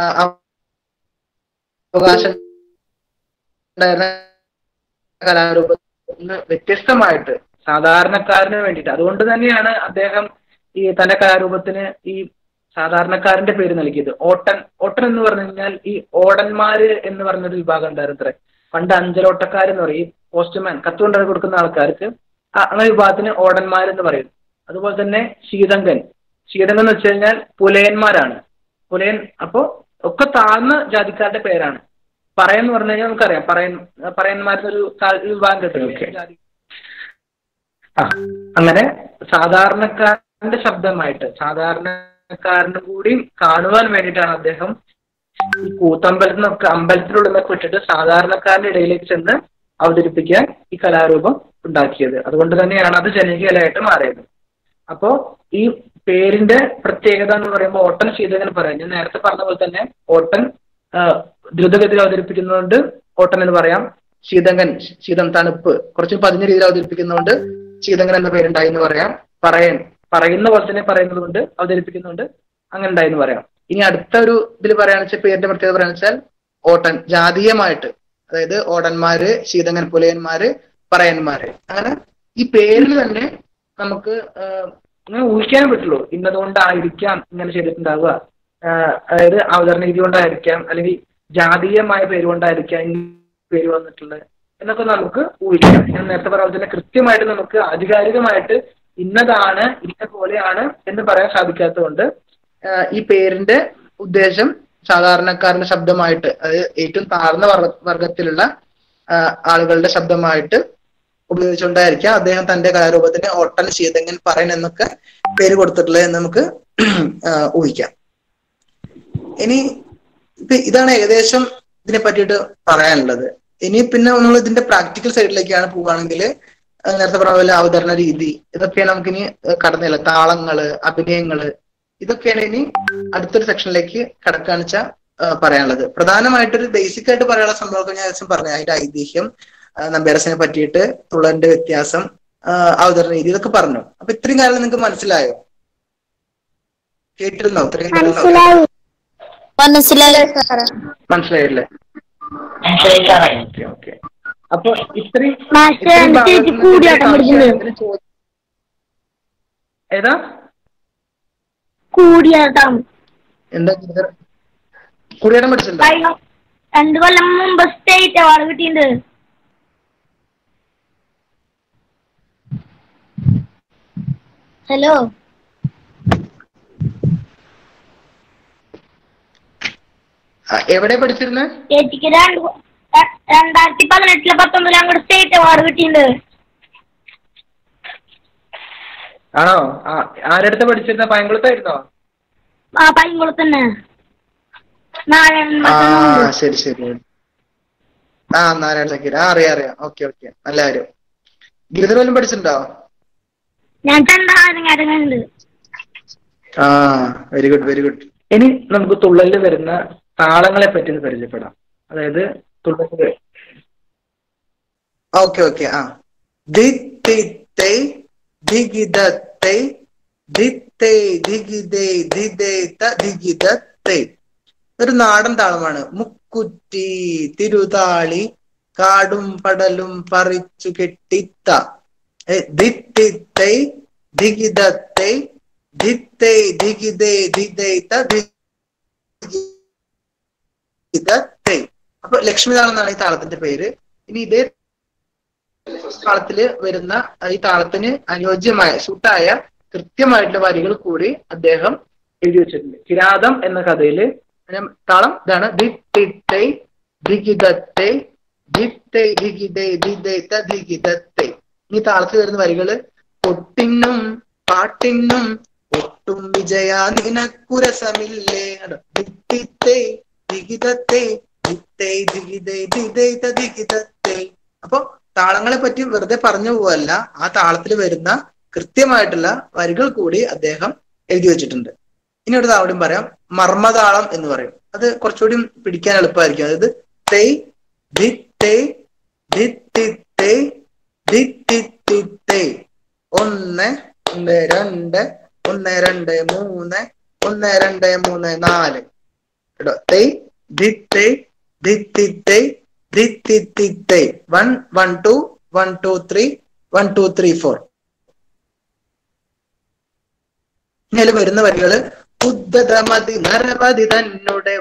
അവകാശം ഉണ്ടായിരുന്ന കലാരൂപത്തിൽ നിന്ന് വ്യത്യസ്തമായിട്ട് സാധാരണക്കാരന് വേണ്ടിയിട്ട് അതുകൊണ്ട് തന്നെയാണ് അദ്ദേഹം ഈ തന്റെ കലാരൂപത്തിന് ഈ സാധാരണക്കാരന്റെ പേര് നൽകിയത് ഓട്ടൻ ഓട്ടൻ എന്ന് പറഞ്ഞു കഴിഞ്ഞാൽ ഈ ഓടന്മാര് എന്ന് പറഞ്ഞൊരു വിഭാഗം ഉണ്ടായിരുന്നു അത്രേ പണ്ട് അഞ്ചലോട്ടക്കാരെന്ന് പറയും ഈ പോസ്റ്റ്മാൻ കത്ത് കൊണ്ടുപോയി കൊടുക്കുന്ന ആൾക്കാർക്ക് ആ- അങ്ങനെ വിഭാഗത്തിന് ഓടന്മാരെന്ന് പറയും അതുപോലെ തന്നെ ശീതങ്കൻ ശീതങ്കൻ എന്ന് വെച്ച് കഴിഞ്ഞാൽ പുലയന്മാരാണ് പുലയൻ അപ്പോ ഒക്കെ താഴ്ന്ന ജാതിക്കാരുടെ പേരാണ് പറയൻ എന്ന് പറഞ്ഞു കഴിഞ്ഞാൽ നമുക്കറിയാം പറയൻ പറയന്മാരുടെ ഒരു കാ- ഒരു വിഭാഗം കിട്ടും ജാതി ആ അങ്ങനെ സാധാരണക്കാരന്റെ ശബ്ദമായിട്ട് സാധാരണക്കാരനും കൂടി കാണുവാൻ വേണ്ടിയിട്ടാണ് അദ്ദേഹം ഈ കൂത്തമ്പലത്തിൽ നിന്നൊക്കെ അമ്പലത്തിലുള്ളതൊക്കെ വിട്ടിട്ട് സാധാരണക്കാരന്റെ ഇടയിലേക്ക് ചെന്ന് അവതരിപ്പിക്കാൻ ഈ കലാരൂപം ഉണ്ടാക്കിയത് അതുകൊണ്ട് തന്നെയാണ് അത് ജനകീയലായിട്ട് മാറിയത് അപ്പോ ഈ പേരിന്റെ പ്രത്യേകത എന്ന് പറയുമ്പോൾ ഓട്ടൻ ശീതകൻ പറയാം ഞാൻ നേരത്തെ പറഞ്ഞ പോലെ തന്നെ ഓട്ടൻ ആ, ദ്രുതഗതിയിൽ അവതരിപ്പിക്കുന്നതുകൊണ്ട് ഓട്ടൻ എന്ന് പറയാം ശീതങ്കൻ ശീതം തണുപ്പ് കുറച്ച് പതിഞ്ഞ രീതിയിൽ അവതരിപ്പിക്കുന്നതുകൊണ്ട് ശീതങ്കൻ എന്ന പേരുണ്ടായി എന്ന് പറയാം പറയൻ പറയുന്ന പോലെ തന്നെ പറയുന്നത് കൊണ്ട് അവതരിപ്പിക്കുന്നുണ്ട് അങ്ങനെ ഉണ്ടായി എന്ന് പറയാം ഇനി അടുത്ത ഒരു ഇതിൽ പറയാന്ന് വെച്ചാൽ പേരിന്റെ പ്രത്യേകത പറയാന്ന് വെച്ചാൽ ഓട്ടൻ ജാതീയമായിട്ട് അതായത് ഓടന്മാര് ശീതങ്കൻ പുലയന്മാര് പറയന്മാര് അങ്ങനെ ഈ പേരിൽ തന്നെ നമുക്ക് ആഹ്, ഇങ്ങനെ ഊഹിക്കാനേ പറ്റുള്ളൂ ഇന്നതുകൊണ്ടായിരിക്കാം ഇങ്ങനെ ചെയ്തിട്ടുണ്ടാവുക ആഹ്, അതായത് അവതരണ രീതി കൊണ്ടായിരിക്കാം അല്ലെങ്കിൽ ജാതീയമായ പേര് കൊണ്ടായിരിക്കാം ഈ പേര് വന്നിട്ടുള്ളത് എന്നൊക്കെ നമുക്ക് ഊഹിക്കാം ഞാൻ നേരത്തെ പറഞ്ഞ പോലെ തന്നെ കൃത്യമായിട്ട് നമുക്ക് ആധികാരികമായിട്ട് ഇന്നതാണ് ഇന്ന പോലെയാണ് എന്ന് പറയാൻ സാധിക്കാത്തതുകൊണ്ട് ആഹ്, ഈ പേരിന്റെ ഉദ്ദേശം സാധാരണക്കാരന്റെ ശബ്ദമായിട്ട് അതായത് ഏറ്റവും താഴ്ന്ന വർഗ- വർഗത്തിലുള്ള ആഹ്, ആളുകളുടെ ശബ്ദമായിട്ട് ഉപയോഗിച്ചുകൊണ്ടായിരിക്കാം അദ്ദേഹം തന്റെ കലാരൂപത്തിന് ഒട്ടൻ ശീതങ്ങൻ പറയൻ എന്നൊക്കെ പേര് കൊടുത്തിട്ടുള്ളത് എന്ന് നമുക്ക് ആഹ്, ഊഹിക്കാം ഇനി ഇപ്പൊ ഇതാണ് ഏകദേശം ഇതിനെ പറ്റിയിട്ട് പറയാനുള്ളത് ഇനി പിന്നെ നമ്മൾ ഇതിന്റെ പ്രാക്ടിക്കൽ സൈഡിലേക്കാണ് പോവുകയാണെങ്കിൽ നേരത്തെ പറഞ്ഞ പോലെ അവതരണ രീതി ഇതൊക്കെയാണ് നമുക്കിനി കടന്നില്ല താളങ്ങള് അഭിനയങ്ങള് ഇതൊക്കെയാണ് ഇനി അടുത്തൊരു സെക്ഷനിലേക്ക് കടക്കാന്ന് വെച്ചാൽ പറയാനുള്ളത് പ്രധാനമായിട്ടൊരു ബേസിക് ആയിട്ട് പറയാനുള്ള സംഭവമൊക്കെ ഞാൻ ഏകദേശം പറഞ്ഞു അതിന്റെ ഐതിഹ്യം ആ, നമ്പ്യാരസിനെ പറ്റിയിട്ട് തുള്ളന്റെ വ്യത്യാസം ആ, അവതരണ രീതി ഇതൊക്കെ പറഞ്ഞു അപ്പൊ ഇത്രയും കാര്യങ്ങൾ നിങ്ങൾക്ക് മനസ്സിലായോ കേട്ടിരുന്നോ ഇത്രയും കാര്യങ്ങൾ മനസ്സിലായി മനസ്സിലായില്ലേ ഓക്കെ ഓക്കെ അപ്പൊ ഇത്രയും മാഷ് ഇത്രയും എന്റെ ചേച്ചി ഭാഗത്ത് കൂടിയാട്ടം നിന്ന് പഠിക്കുന്നത് ഇതിന് ചോദ്യം- ഏതാ കൂടിയാട്ടം എന്താ ഗുരുതര കുടിയേറ്റം പഠിച്ചിട്ടുണ്ടോ കഴിഞ്ഞ രണ്ടു കൊല്ലം മുമ്പ് സ്റ്റേറ്റ് അവാർഡ് കിട്ടിയിട്ടുണ്ട് ഹലോ ആ, എവിടെ പഠിച്ചിരുന്നത് ചേച്ചിക്ക് രണ്ട് കൊ- ര- രണ്ടായിരത്തി പതിനെട്ടില് പത്തൊമ്പതിലും അങ്ങോട്ട് സ്റ്റേറ്റ് അവാർഡ് കിട്ടിയിട്ടുണ്ട് ആണോ ആ ആരടുത്ത് പഠിച്ചിരുന്ന പയങ്കുളത്തായിരുന്നോ ആ പൈങ്കുളത്ത് തന്നെ നാരായണൻ ആ മറ്റൊന്നുണ്ട്. ശരി ശരി ആ നാരായണ സക്കീർ ആ അറിയാം അറിയാം ഓക്കെ ഓക്കെ നല്ല കാര്യം ഗിരിധർ വല്ലതും പഠിച്ചിട്ടുണ്ടോ ഞാൻ ചണ്ടാരങ്ങാരങ്ങളുണ്ട് ആ വെരി ഗുഡ് വെരി ഗുഡ് ഇനി നമുക്ക് തുള്ളലിൽ വരുന്ന താളങ്ങളെ പറ്റി ഒന്ന് പരിചയപ്പെടാം അതായത് തുള്ളല് ഓക്കെ ഓക്കെ ആ ദി തി തൈ ധിഗി ദ തൈ ദി തൈ ധിഗി ദേ ദി ദേ ത ധിഗി ദ തൈ ഒരു നാടൻ താളമാണ് മുക്കുറ്റി തിരുതാളി കാടും പടലും പറിച്ചു കെട്ടിത്ത ഏ, ദിത്തിത്തൈ ധിഗിതത്തൈ ധിത്തൈ ധിഗിതേ ധിദൈത ധിഗിതത്തൈ അപ്പൊ ലക്ഷ്മിതാളം എന്നാണ് ഈ താളത്തിന്റെ പേര് ഇനി ഇതേ താളത്തില് വരുന്ന ഈ താളത്തിന് അനുയോജ്യമായ സൂട്ടായ കൃത്യമായിട്ടുള്ള വരികൾ കൂടി അദ്ദേഹം എഴുതി വെച്ചിട്ടുണ്ട് കിരാതം എന്ന കഥയില് ഞാൻ- താളം ഇതാണ് ദിത്തിത്തൈ ധിഗിതത്തൈ ധിത്തൈ ധിഗിതേ ധിദൈത ധിഗിതത്തൈ ഈ താളത്തിൽ വരുന്ന വരികള് പൊട്ടിന്നും പാട്ടിന്നും ഒട്ടും വിജയ നിനക്കുരസമില്ലേ കണ്ടോ? ദിത്തിത്തൈ ധിഗിതത്തൈ ധിത്തൈ ധിഗിതൈ ധിദൈത ധിഗിതത്തൈ അപ്പൊ താളങ്ങളെ പറ്റി വെറുതെ പറഞ്ഞു പോവല്ല ആ താളത്തിൽ വരുന്ന കൃത്യമായിട്ടുള്ള വരികൾ കൂടി അദ്ദേഹം എഴുതി വെച്ചിട്ടുണ്ട് ഇനി ഒരു താളം പറയാം മർമ്മതാളം എന്ന് പറയും അത് കുറച്ചുകൂടി പിടിക്കാൻ എളുപ്പമായിരിക്കും അതായത് തൈ ധി തൈ ധി തി തൈ ധി തി തി തൈ ഒന്ന് ഒന്ന് രണ്ട് ഒന്ന് രണ്ട് മൂന്ന് ഒന്ന് രണ്ട് മൂന്ന് നാല് കേട്ടോ തൈ ധി തൈ ധി തി തൈ ധി തി തി തൈ one one two one two three one two three four ഇങ്ങനെ വരുന്ന വരികള് ഉദ്ധതമതി നരമതി തന്നുടെ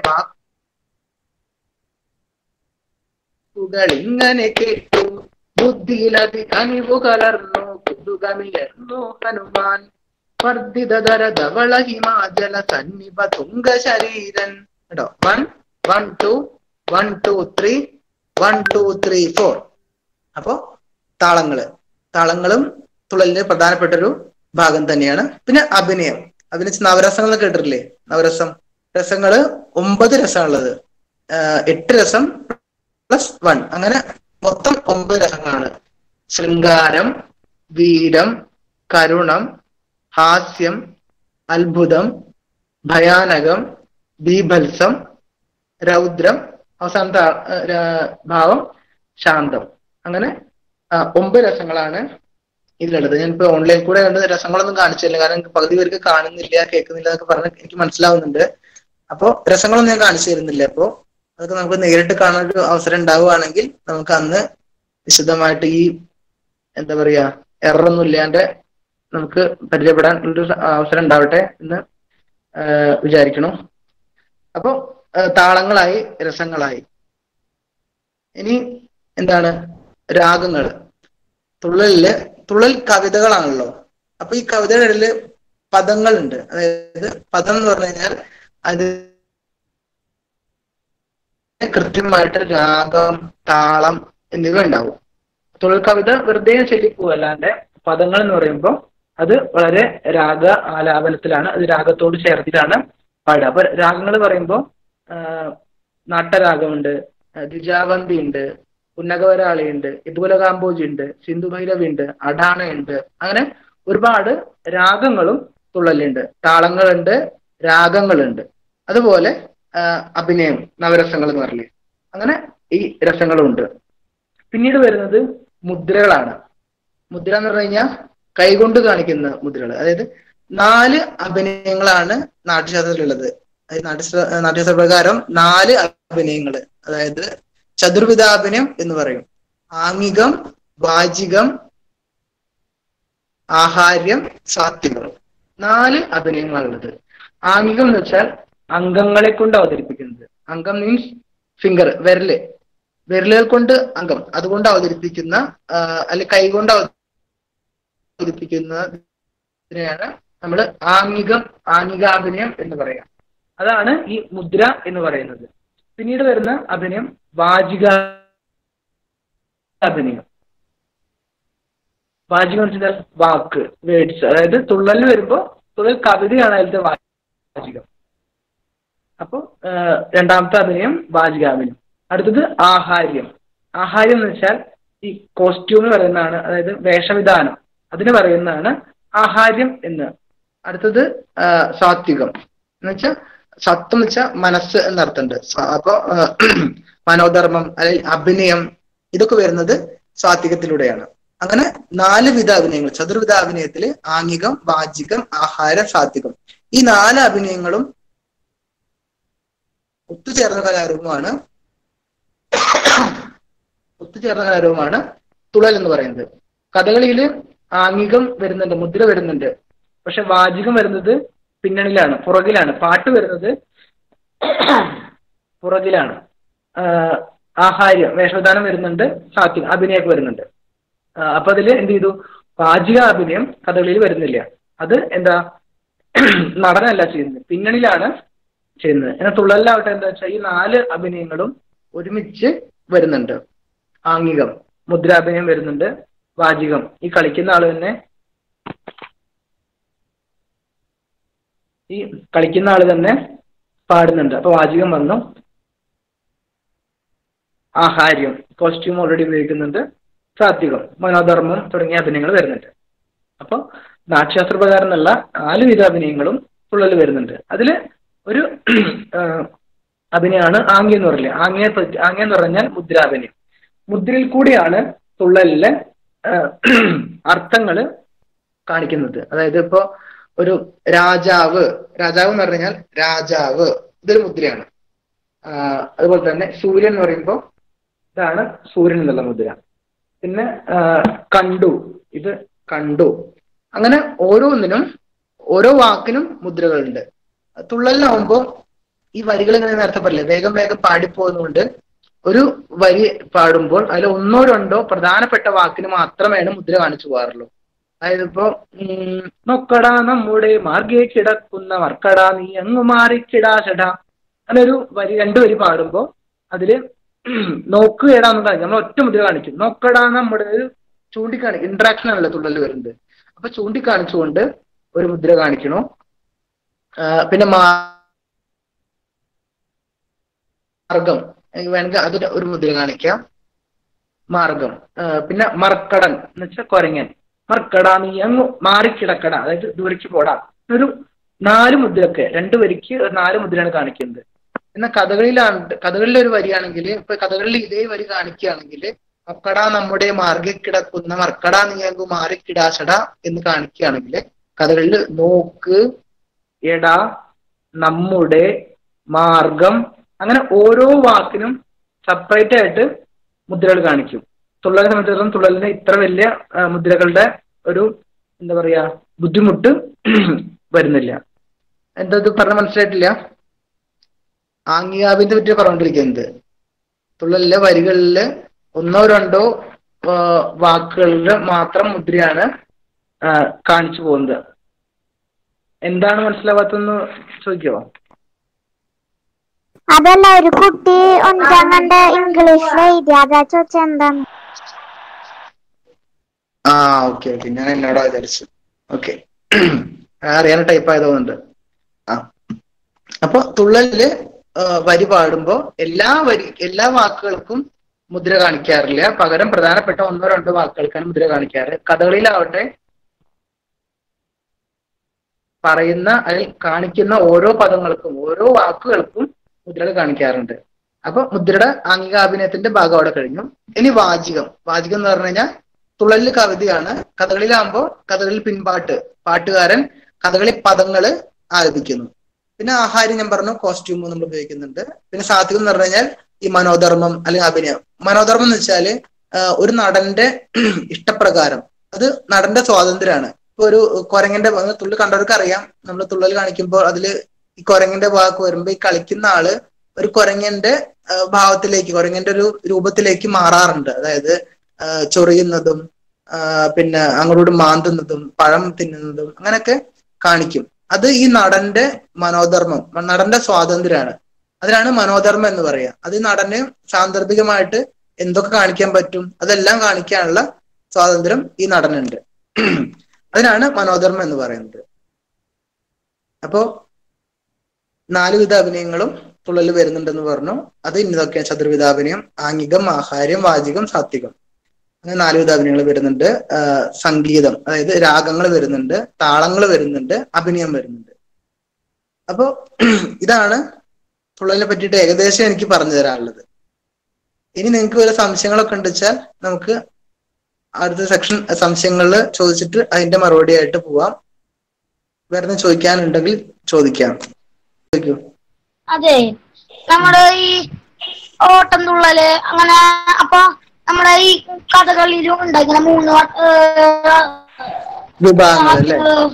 വാക്കുകൾ ഇങ്ങനെ കേട്ടു ബുദ്ധിയിലതി കനിവു കലർന്നു കുതുകമിയർന്നു ഹനുമാൻ വർദ്ധിതധര ധവള ഹിമാചല സന്നിപ തുംഗ ശരീരൻ കേട്ടോ one one two one two three one two three four അപ്പോ താളങ്ങള് താളങ്ങളും തുള്ളലിന്റെ പ്രധാനപ്പെട്ട ഒരു ഭാഗം തന്നെയാണ് പിന്നെ അഭിനയം അഭിനയിച്ച് നവരസങ്ങൾ എന്ന് കേട്ടിട്ടില്ലേ നവരസം രസങ്ങള് ഒമ്പത് രസമുള്ളത് എട്ട് രസം പ്ലസ് വൺ അങ്ങനെ മൊത്തം ഒമ്പത് രസങ്ങളാണ് ശൃംഗാരം വീരം കരുണം ഹാസ്യം അത്ഭുതം ഭയാനകം ബീഭത്സം രൗദ്രം അവസാനത്തെ ആ, ര- ഭാവം ശാന്തം അങ്ങനെ ആ, ഒമ്പത് രസങ്ങളാണ് ഇതിലുള്ളത് ഞാനിപ്പോ ഓൺലൈൻ കൂടെ കണ്ട് രസങ്ങളൊന്നും കാണിച്ചില്ല കാരണം എനിക്ക് പകുതി പേർക്ക് കാണുന്നില്ല കേൾക്കുന്നില്ല എന്നൊക്കെ പറഞ്ഞ് എനിക്ക് മനസ്സിലാവുന്നുണ്ട് അപ്പോ രസങ്ങളൊന്നും ഞാൻ കാണിച്ചു തരുന്നില്ല അപ്പോ അതൊക്കെ നമുക്ക് നേരിട്ട് കാണാൻ ഒരു അവസരം ഉണ്ടാവുകയാണെങ്കിൽ നമുക്ക് അന്ന് വിശദമായിട്ട് ഈ എന്താ പറയാ എററൊന്നും ഇല്ലാണ്ട് നമുക്ക് പരിചയപ്പെടാൻ ഒരു സ- അവസരം ഉണ്ടാവട്ടെ എന്ന് ആ, വിചാരിക്കണം അപ്പോ ആ, താളങ്ങളായി രസങ്ങളായി ഇനി എന്താണ് രാഗങ്ങൾ തുള്ളലില് തുള്ളൽ കവിതകളാണല്ലോ അപ്പൊ ഈ കവിതകളില് പദങ്ങളുണ്ട് അതായത് പദം എന്ന് പറഞ്ഞു കഴിഞ്ഞാൽ അത് കൃത്യമായിട്ട് രാഗം താളം എന്നിവ ഉണ്ടാവും തുള്ളൽ കവിത വെറുതെ ചൊല്ലിപ്പോവല്ലാണ്ട് പദങ്ങൾ എന്ന് പറയുമ്പോൾ അത് വളരെ രാഗ ആലാപനത്തിലാണ് അത് രാഗത്തോട് ചേർത്തിട്ടാണ് പാടുക അപ്പൊ രാഗങ്ങൾ പറയുമ്പോൾ നാട്ടരാഗമുണ്ട് ദ്വിജാവന്തി ഉണ്ട് ഉന്നകവരാളി ഉണ്ട് ഇതുകുലകാമ്പോജി ഉണ്ട് സിന്ധു ഭൈരവി ഉണ്ട് അഡാണയുണ്ട് അങ്ങനെ ഒരുപാട് രാഗങ്ങളും തുള്ളലുണ്ട് താളങ്ങളുണ്ട് രാഗങ്ങളുണ്ട് അതുപോലെ ആ, അഭിനയം നവരസങ്ങൾ എന്ന് പറഞ്ഞില്ലേ അങ്ങനെ ഈ രസങ്ങളും ഉണ്ട് പിന്നീട് വരുന്നത് മുദ്രകളാണ് മുദ്ര എന്ന് പറഞ്ഞു കഴിഞ്ഞാൽ കൈകൊണ്ട് കാണിക്കുന്ന മുദ്രകൾ അതായത് നാല് അഭിനയങ്ങളാണ് നാട്യശാസ്ത്രത്തിലുള്ളത് അതായത് നാട്യശാസ്ത്ര നാട്യശാസ്ത്ര പ്രകാരം നാല് അഭിനയങ്ങൾ അതായത് ചതുർവിധാഭിനയം എന്ന് പറയും ആംഗികം വാചികം ആഹാര്യം സാത്വികം നാല് അഭിനയങ്ങളാണുള്ളത് ആംഗികം എന്ന് വെച്ചാൽ അംഗങ്ങളെ കൊണ്ട് അവതരിപ്പിക്കുന്നത് അംഗം മീൻസ് ഫിംഗർ വിരല് വിരലുകൾ കൊണ്ട് അംഗം അതുകൊണ്ട് അവതരിപ്പിക്കുന്ന ആ, അല്ലെ കൈകൊണ്ട് അവതരിപ്പിക്കുന്നതിനെയാണ് നമ്മൾ ആംഗികം ആംഗികാഭിനയം എന്ന് പറയാം അതാണ് ഈ മുദ്ര എന്ന് പറയുന്നത് പിന്നീട് വരുന്ന അഭിനയം വാചിക അഭിനയം വാചികം എന്ന് വെച്ചാൽ വാക്ക് വേർഡ്സ് അതായത് തുള്ളൽ വരുമ്പോ തുള്ളൽ കവിതയാണ് അതിലത്തെ വാചികം അപ്പൊ രണ്ടാമത്തെ അഭിനയം വാചികാഭിനയം അടുത്തത് ആഹാര്യം ആഹാര്യം എന്ന് വെച്ചാൽ ഈ കോസ്റ്റ്യൂമിന് പറയുന്നതാണ് അതായത് വേഷവിധാനം അതിന് പറയുന്നതാണ് ആഹാര്യം എന്ന് അടുത്തത് ആ, സാത്വികം എന്ന് വെച്ചാൽ സത്വം എന്ന് വെച്ചാൽ മനസ്സ് എന്നർത്ഥമുണ്ട് സ- അപ്പൊ ആ, മനോധർമ്മം അല്ലെങ്കിൽ അഭിനയം ഇതൊക്കെ വരുന്നത് സാത്വികത്തിലൂടെയാണ് അങ്ങനെ നാല് വിധ അഭിനയങ്ങൾ ചതുർവിധ അഭിനയത്തില് ആംഗികം വാചികം ആഹാരം സാത്വികം ഈ നാല് അഭിനയങ്ങളും ഒത്തുചേർന്ന കലാരൂപമാണ് ഒത്തുചേർന്ന കലാരൂപമാണ് തുള്ളൽ എന്ന് പറയുന്നത് കഥകളിയില് ആംഗികം വരുന്നുണ്ട് മുദ്ര വരുന്നുണ്ട് പക്ഷെ വാചികം വരുന്നത് പിന്നണിയിലാണ് പുറകിലാണ് പാട്ട് വരുന്നത് പുറകിലാണ് ആഹ് ആഹാര്യം വേഷവിധാനം വരുന്നുണ്ട് സാത്വികം അഭിനയൊക്കെ വരുന്നുണ്ട് ആഹ് അപ്പൊ അതില് എന്ത് ചെയ്തു വാചിക അഭിനയം കഥകളിയിൽ വരുന്നില്ല അത് എന്താ നടനല്ല ചെയ്യുന്നത് പിന്നണിയിലാണ് ചെയ്യുന്നത് എന്നാൽ തുള്ളലിലാവട്ടെ എന്താ വെച്ചാൽ ഈ നാല് അഭിനയങ്ങളും ഒരുമിച്ച് വരുന്നുണ്ട് ആംഗികം മുദ്രാഭിനയം വരുന്നുണ്ട് വാചികം ഈ കളിക്കുന്ന ആള് തന്നെ ഈ കളിക്കുന്ന ആള് തന്നെ പാടുന്നുണ്ട് അപ്പൊ വാചികം വന്നു ആഹാര്യം കോസ്റ്റ്യൂം ഓൾറെഡി ഉപയോഗിക്കുന്നുണ്ട് സാത്വികം മനോധർമ്മം തുടങ്ങിയ അഭിനയങ്ങൾ വരുന്നുണ്ട് അപ്പൊ നാട്യശാസ്ത്ര പ്രകാരം എന്നുള്ള നാല് വിധ അഭിനയങ്ങളും തുള്ളൽ വരുന്നുണ്ട് അതില് ഒരു ആ, അഭിനയമാണ് ആംഗ്യം എന്ന് പറയില്ലേ ആംഗ്യ പറ്റി ആംഗ്യം എന്ന് പറഞ്ഞാൽ മുദ്രാഭിനയം മുദ്രയിൽ കൂടിയാണ് തുള്ളലിലെ അർത്ഥങ്ങൾ കാണിക്കുന്നത് അതായത് ഇപ്പോ ഒരു രാജാവ് രാജാവ് എന്ന് പറഞ്ഞു കഴിഞ്ഞാൽ രാജാവ് ഇതൊരു മുദ്രയാണ് ആ, അതുപോലെ തന്നെ സൂര്യൻ എന്ന് പറയുമ്പോൾ ഇതാണ് സൂര്യൻ എന്നുള്ള മുദ്ര പിന്നെ ആ, കണ്ടു ഇത് കണ്ടു അങ്ങനെ ഓരോന്നിനും ഓരോ വാക്കിനും മുദ്രകളുണ്ട് തുള്ളലിനാവുമ്പോ ഈ വരികൾ ഇങ്ങനെ നേരത്തെ പറഞ്ഞില്ലേ വേഗം വേഗം പാടിപ്പോകുന്നതുകൊണ്ട് ഒരു വരി പാടുമ്പോൾ അതിൽ ഒന്നോ രണ്ടോ പ്രധാനപ്പെട്ട വാക്കിന് മാത്രമേ മുദ്ര കാണിച്ചു പോകാറുള്ളൂ അതായത് ഇപ്പോ ഉം, നൊക്കടാ നമ്മുടെ മാർഗേ കിടക്കുന്ന മർക്കടാ നീ അങ്ങ് മാറിക്കിടാശടാ അങ്ങനെ ഒരു വരി രണ്ട് വരി പാടുമ്പോ അതില് നോക്കുകടാ എന്നുള്ളത് നമ്മൾ ഒറ്റ മുദ്ര കാണിക്കും നോക്കടാ നമ്മുടെ ഒരു ചൂണ്ടിക്കാണി ഇന്ററാക്ഷൻ ആണല്ലോ തുള്ളൽ വരുന്നത് അപ്പൊ ചൂണ്ടിക്കാണിച്ചുകൊണ്ട് ഒരു മുദ്ര കാണിക്കണു ആ, പിന്നെ മാർഗം എനിക്ക് വേണമെങ്കിൽ അത് ഒരു മുദ്ര കാണിക്കാം മാർഗം ആ, പിന്നെ മർക്കടൻ എന്ന് വെച്ചാൽ കൊരങ്ങൻ മർക്കടാ നീ അങ്ങ് മാറിക്കിടക്കട അതായത് ദൂരയ്ക്ക് പോടാ ഒരു നാല് മുദ്രയൊക്കെ രണ്ട് വരിക്ക് ഒരു നാല് മുദ്രയാണ് കാണിക്കുന്നത് എന്നാൽ കഥകളിലാണ് കഥകളിലെ ഒരു വരിയാണെങ്കിൽ ഇപ്പൊ കഥകളിൽ ഇതേ വരി കാണിക്കുകയാണെങ്കിൽ മക്കടാ നമ്മുടെ മാർഗെ കിടക്കുന്ന മർക്കടാ നീയങ്കു മാറിക്കിടാശട എന്ന് കാണിക്കുകയാണെങ്കിൽ കഥകളിൽ നോക്ക് എടാ നമ്മുടെ മാർഗം അങ്ങനെ ഓരോ വാക്കിനും സെപ്പറേറ്റ് ആയിട്ട് മുദ്രകൾ കാണിക്കും തുള്ളലിനെ സംബന്ധിച്ചിടത്തോളം തുള്ളലിന് ഇത്ര വലിയ ആ, മുദ്രകളുടെ ഒരു എന്താ പറയാ ബുദ്ധിമുട്ട് വരുന്നില്ല എന്താ ഇത് പറഞ്ഞ മനസ്സിലായിട്ടില്ല ആംഗികാവിന്റെ പറ്റി പറഞ്ഞുകൊണ്ടിരിക്കുന്നത് തുള്ളലിലെ വരികളില് ഒന്നോ രണ്ടോ ആ, വാക്കുകളുടെ മാത്രം മുദ്രയാണ് ആ, കാണിച്ചു പോകുന്നത് എന്താണ് മനസ്സിലാവാത്തെന്ന് ചോദിക്കോ അതല്ല ഒരു കുട്ടി ഒൻപതാം കണ്ട് ഇംഗ്ലീഷിൽ എഴുതി അതാ ചോദിച്ച എന്താണ് ആ ഓക്കെ ഓക്കെ ഞാൻ എന്നോടാ വിചാരിച്ചു ഓക്കെ അറിയാൻ ടൈപ്പ് ആയതുകൊണ്ട് ആ അപ്പൊ തുള്ളലില് ആ, വരി പാടുമ്പോ എല്ലാ വരി എല്ലാ വാക്കുകൾക്കും മുദ്ര കാണിക്കാറില്ല പകരം പ്രധാനപ്പെട്ട ഒന്നോ രണ്ടോ വാക്കുകൾക്കാണ് മുദ്ര കാണിക്കാറ് കഥകളിയിലാവട്ടെ പറയുന്ന അല്ലെങ്കിൽ കാണിക്കുന്ന ഓരോ പദങ്ങൾക്കും ഓരോ വാക്കുകൾക്കും മുദ്രകൾ കാണിക്കാറുണ്ട് അപ്പൊ മുദ്രയുടെ ആംഗികാഭിനയത്തിന്റെ ഭാഗം അവിടെ കഴിഞ്ഞു ഇനി വാചികം വാചികം എന്ന് പറഞ്ഞു കഴിഞ്ഞാൽ തുള്ളലിൽ കവിതയാണ് കഥകളിലാകുമ്പോ കഥകളിൽ പിൻപാട്ട് പാട്ടുകാരൻ കഥകളി പദങ്ങള് ആലപിക്കുന്നു പിന്നെ ആഹാരം ഞാൻ പറഞ്ഞു കോസ്റ്റ്യൂം നമ്മൾ ഉപയോഗിക്കുന്നുണ്ട് പിന്നെ സാത്വികം എന്ന് പറഞ്ഞു കഴിഞ്ഞാൽ ഈ മനോധർമ്മം അല്ലെങ്കിൽ അഭിനയം മനോധർമ്മം എന്ന് വെച്ചാല് ആ, ഒരു നടന്റെ ഇഷ്ടപ്രകാരം അത് നടന്റെ സ്വാതന്ത്ര്യമാണ് ഇപ്പൊ ഒരു കുരങ്ങന്റെ ഭാഗം തുള്ളി കണ്ടവർക്ക് അറിയാം നമ്മൾ തുള്ളൽ കാണിക്കുമ്പോൾ അതില് ഈ കുരങ്ങന്റെ വാക്ക് വരുമ്പോ ഈ കളിക്കുന്ന ആള് ഒരു കുരങ്ങന്റെ ആ, ഭാവത്തിലേക്ക് കുരങ്ങന്റെ ഒരു രൂപത്തിലേക്ക് മാറാറുണ്ട് അതായത് ആ, ചൊറിയുന്നതും ആ, പിന്നെ അങ്ങോട്ട് മാന്തുന്നതും പഴം തിന്നുന്നതും അങ്ങനെയൊക്കെ കാണിക്കും അത് ഈ നടന്റെ മനോധർമ്മം നടന്റെ സ്വാതന്ത്ര്യമാണ് അതിനാണ് മനോധർമ്മം എന്ന് പറയുക അത് ഈ നടന് സാന്ദർഭികമായിട്ട് എന്തൊക്കെ കാണിക്കാൻ പറ്റും അതെല്ലാം കാണിക്കാനുള്ള സ്വാതന്ത്ര്യം ഈ നടനുണ്ട് അതിനാണ് മനോധർമ്മം എന്ന് പറയുന്നത് അപ്പോ നാലുവിധ അഭിനയങ്ങളും തുള്ളൽ വരുന്നുണ്ടെന്ന് പറഞ്ഞു അത് ഇന്നതൊക്കെയാണ് ചതുർവിധാഭിനയം ആംഗികം ആഹാര്യം വാചികം സാത്വികം അങ്ങനെ നാലുവിധ അഭിനയങ്ങൾ വരുന്നുണ്ട് ആ, സംഗീതം അതായത് രാഗങ്ങൾ വരുന്നുണ്ട് താളങ്ങൾ വരുന്നുണ്ട് അഭിനയം വരുന്നുണ്ട് അപ്പോ ഇതാണ് തുള്ളലിനെ പറ്റിയിട്ട് ഏകദേശം എനിക്ക് പറഞ്ഞു തരാനുള്ളത് ഇനി നിങ്ങൾക്ക് വല്ല സംശയങ്ങളൊക്കെ ഉണ്ട് വെച്ചാൽ നമുക്ക് അടുത്ത സെക്ഷൻ സംശയങ്ങളിൽ ചോദിച്ചിട്ട് അതിന്റെ മറുപടി ആയിട്ട് പോവാം വേറെ ചോദിക്കാനുണ്ടെങ്കിൽ ചോദിക്കാം ചോദിക്കൂ അതെ നമ്മുടെ ഈ ഓട്ടം തുള്ളല് അങ്ങനെ അപ്പൊ നമ്മുടെ ഈ കഥകളിലും ഉണ്ട് ഇങ്ങനെ മൂന്ന് വ- ഏഹ്, വിഭാഗങ്ങൾ അല്ലേ ഏഹ്,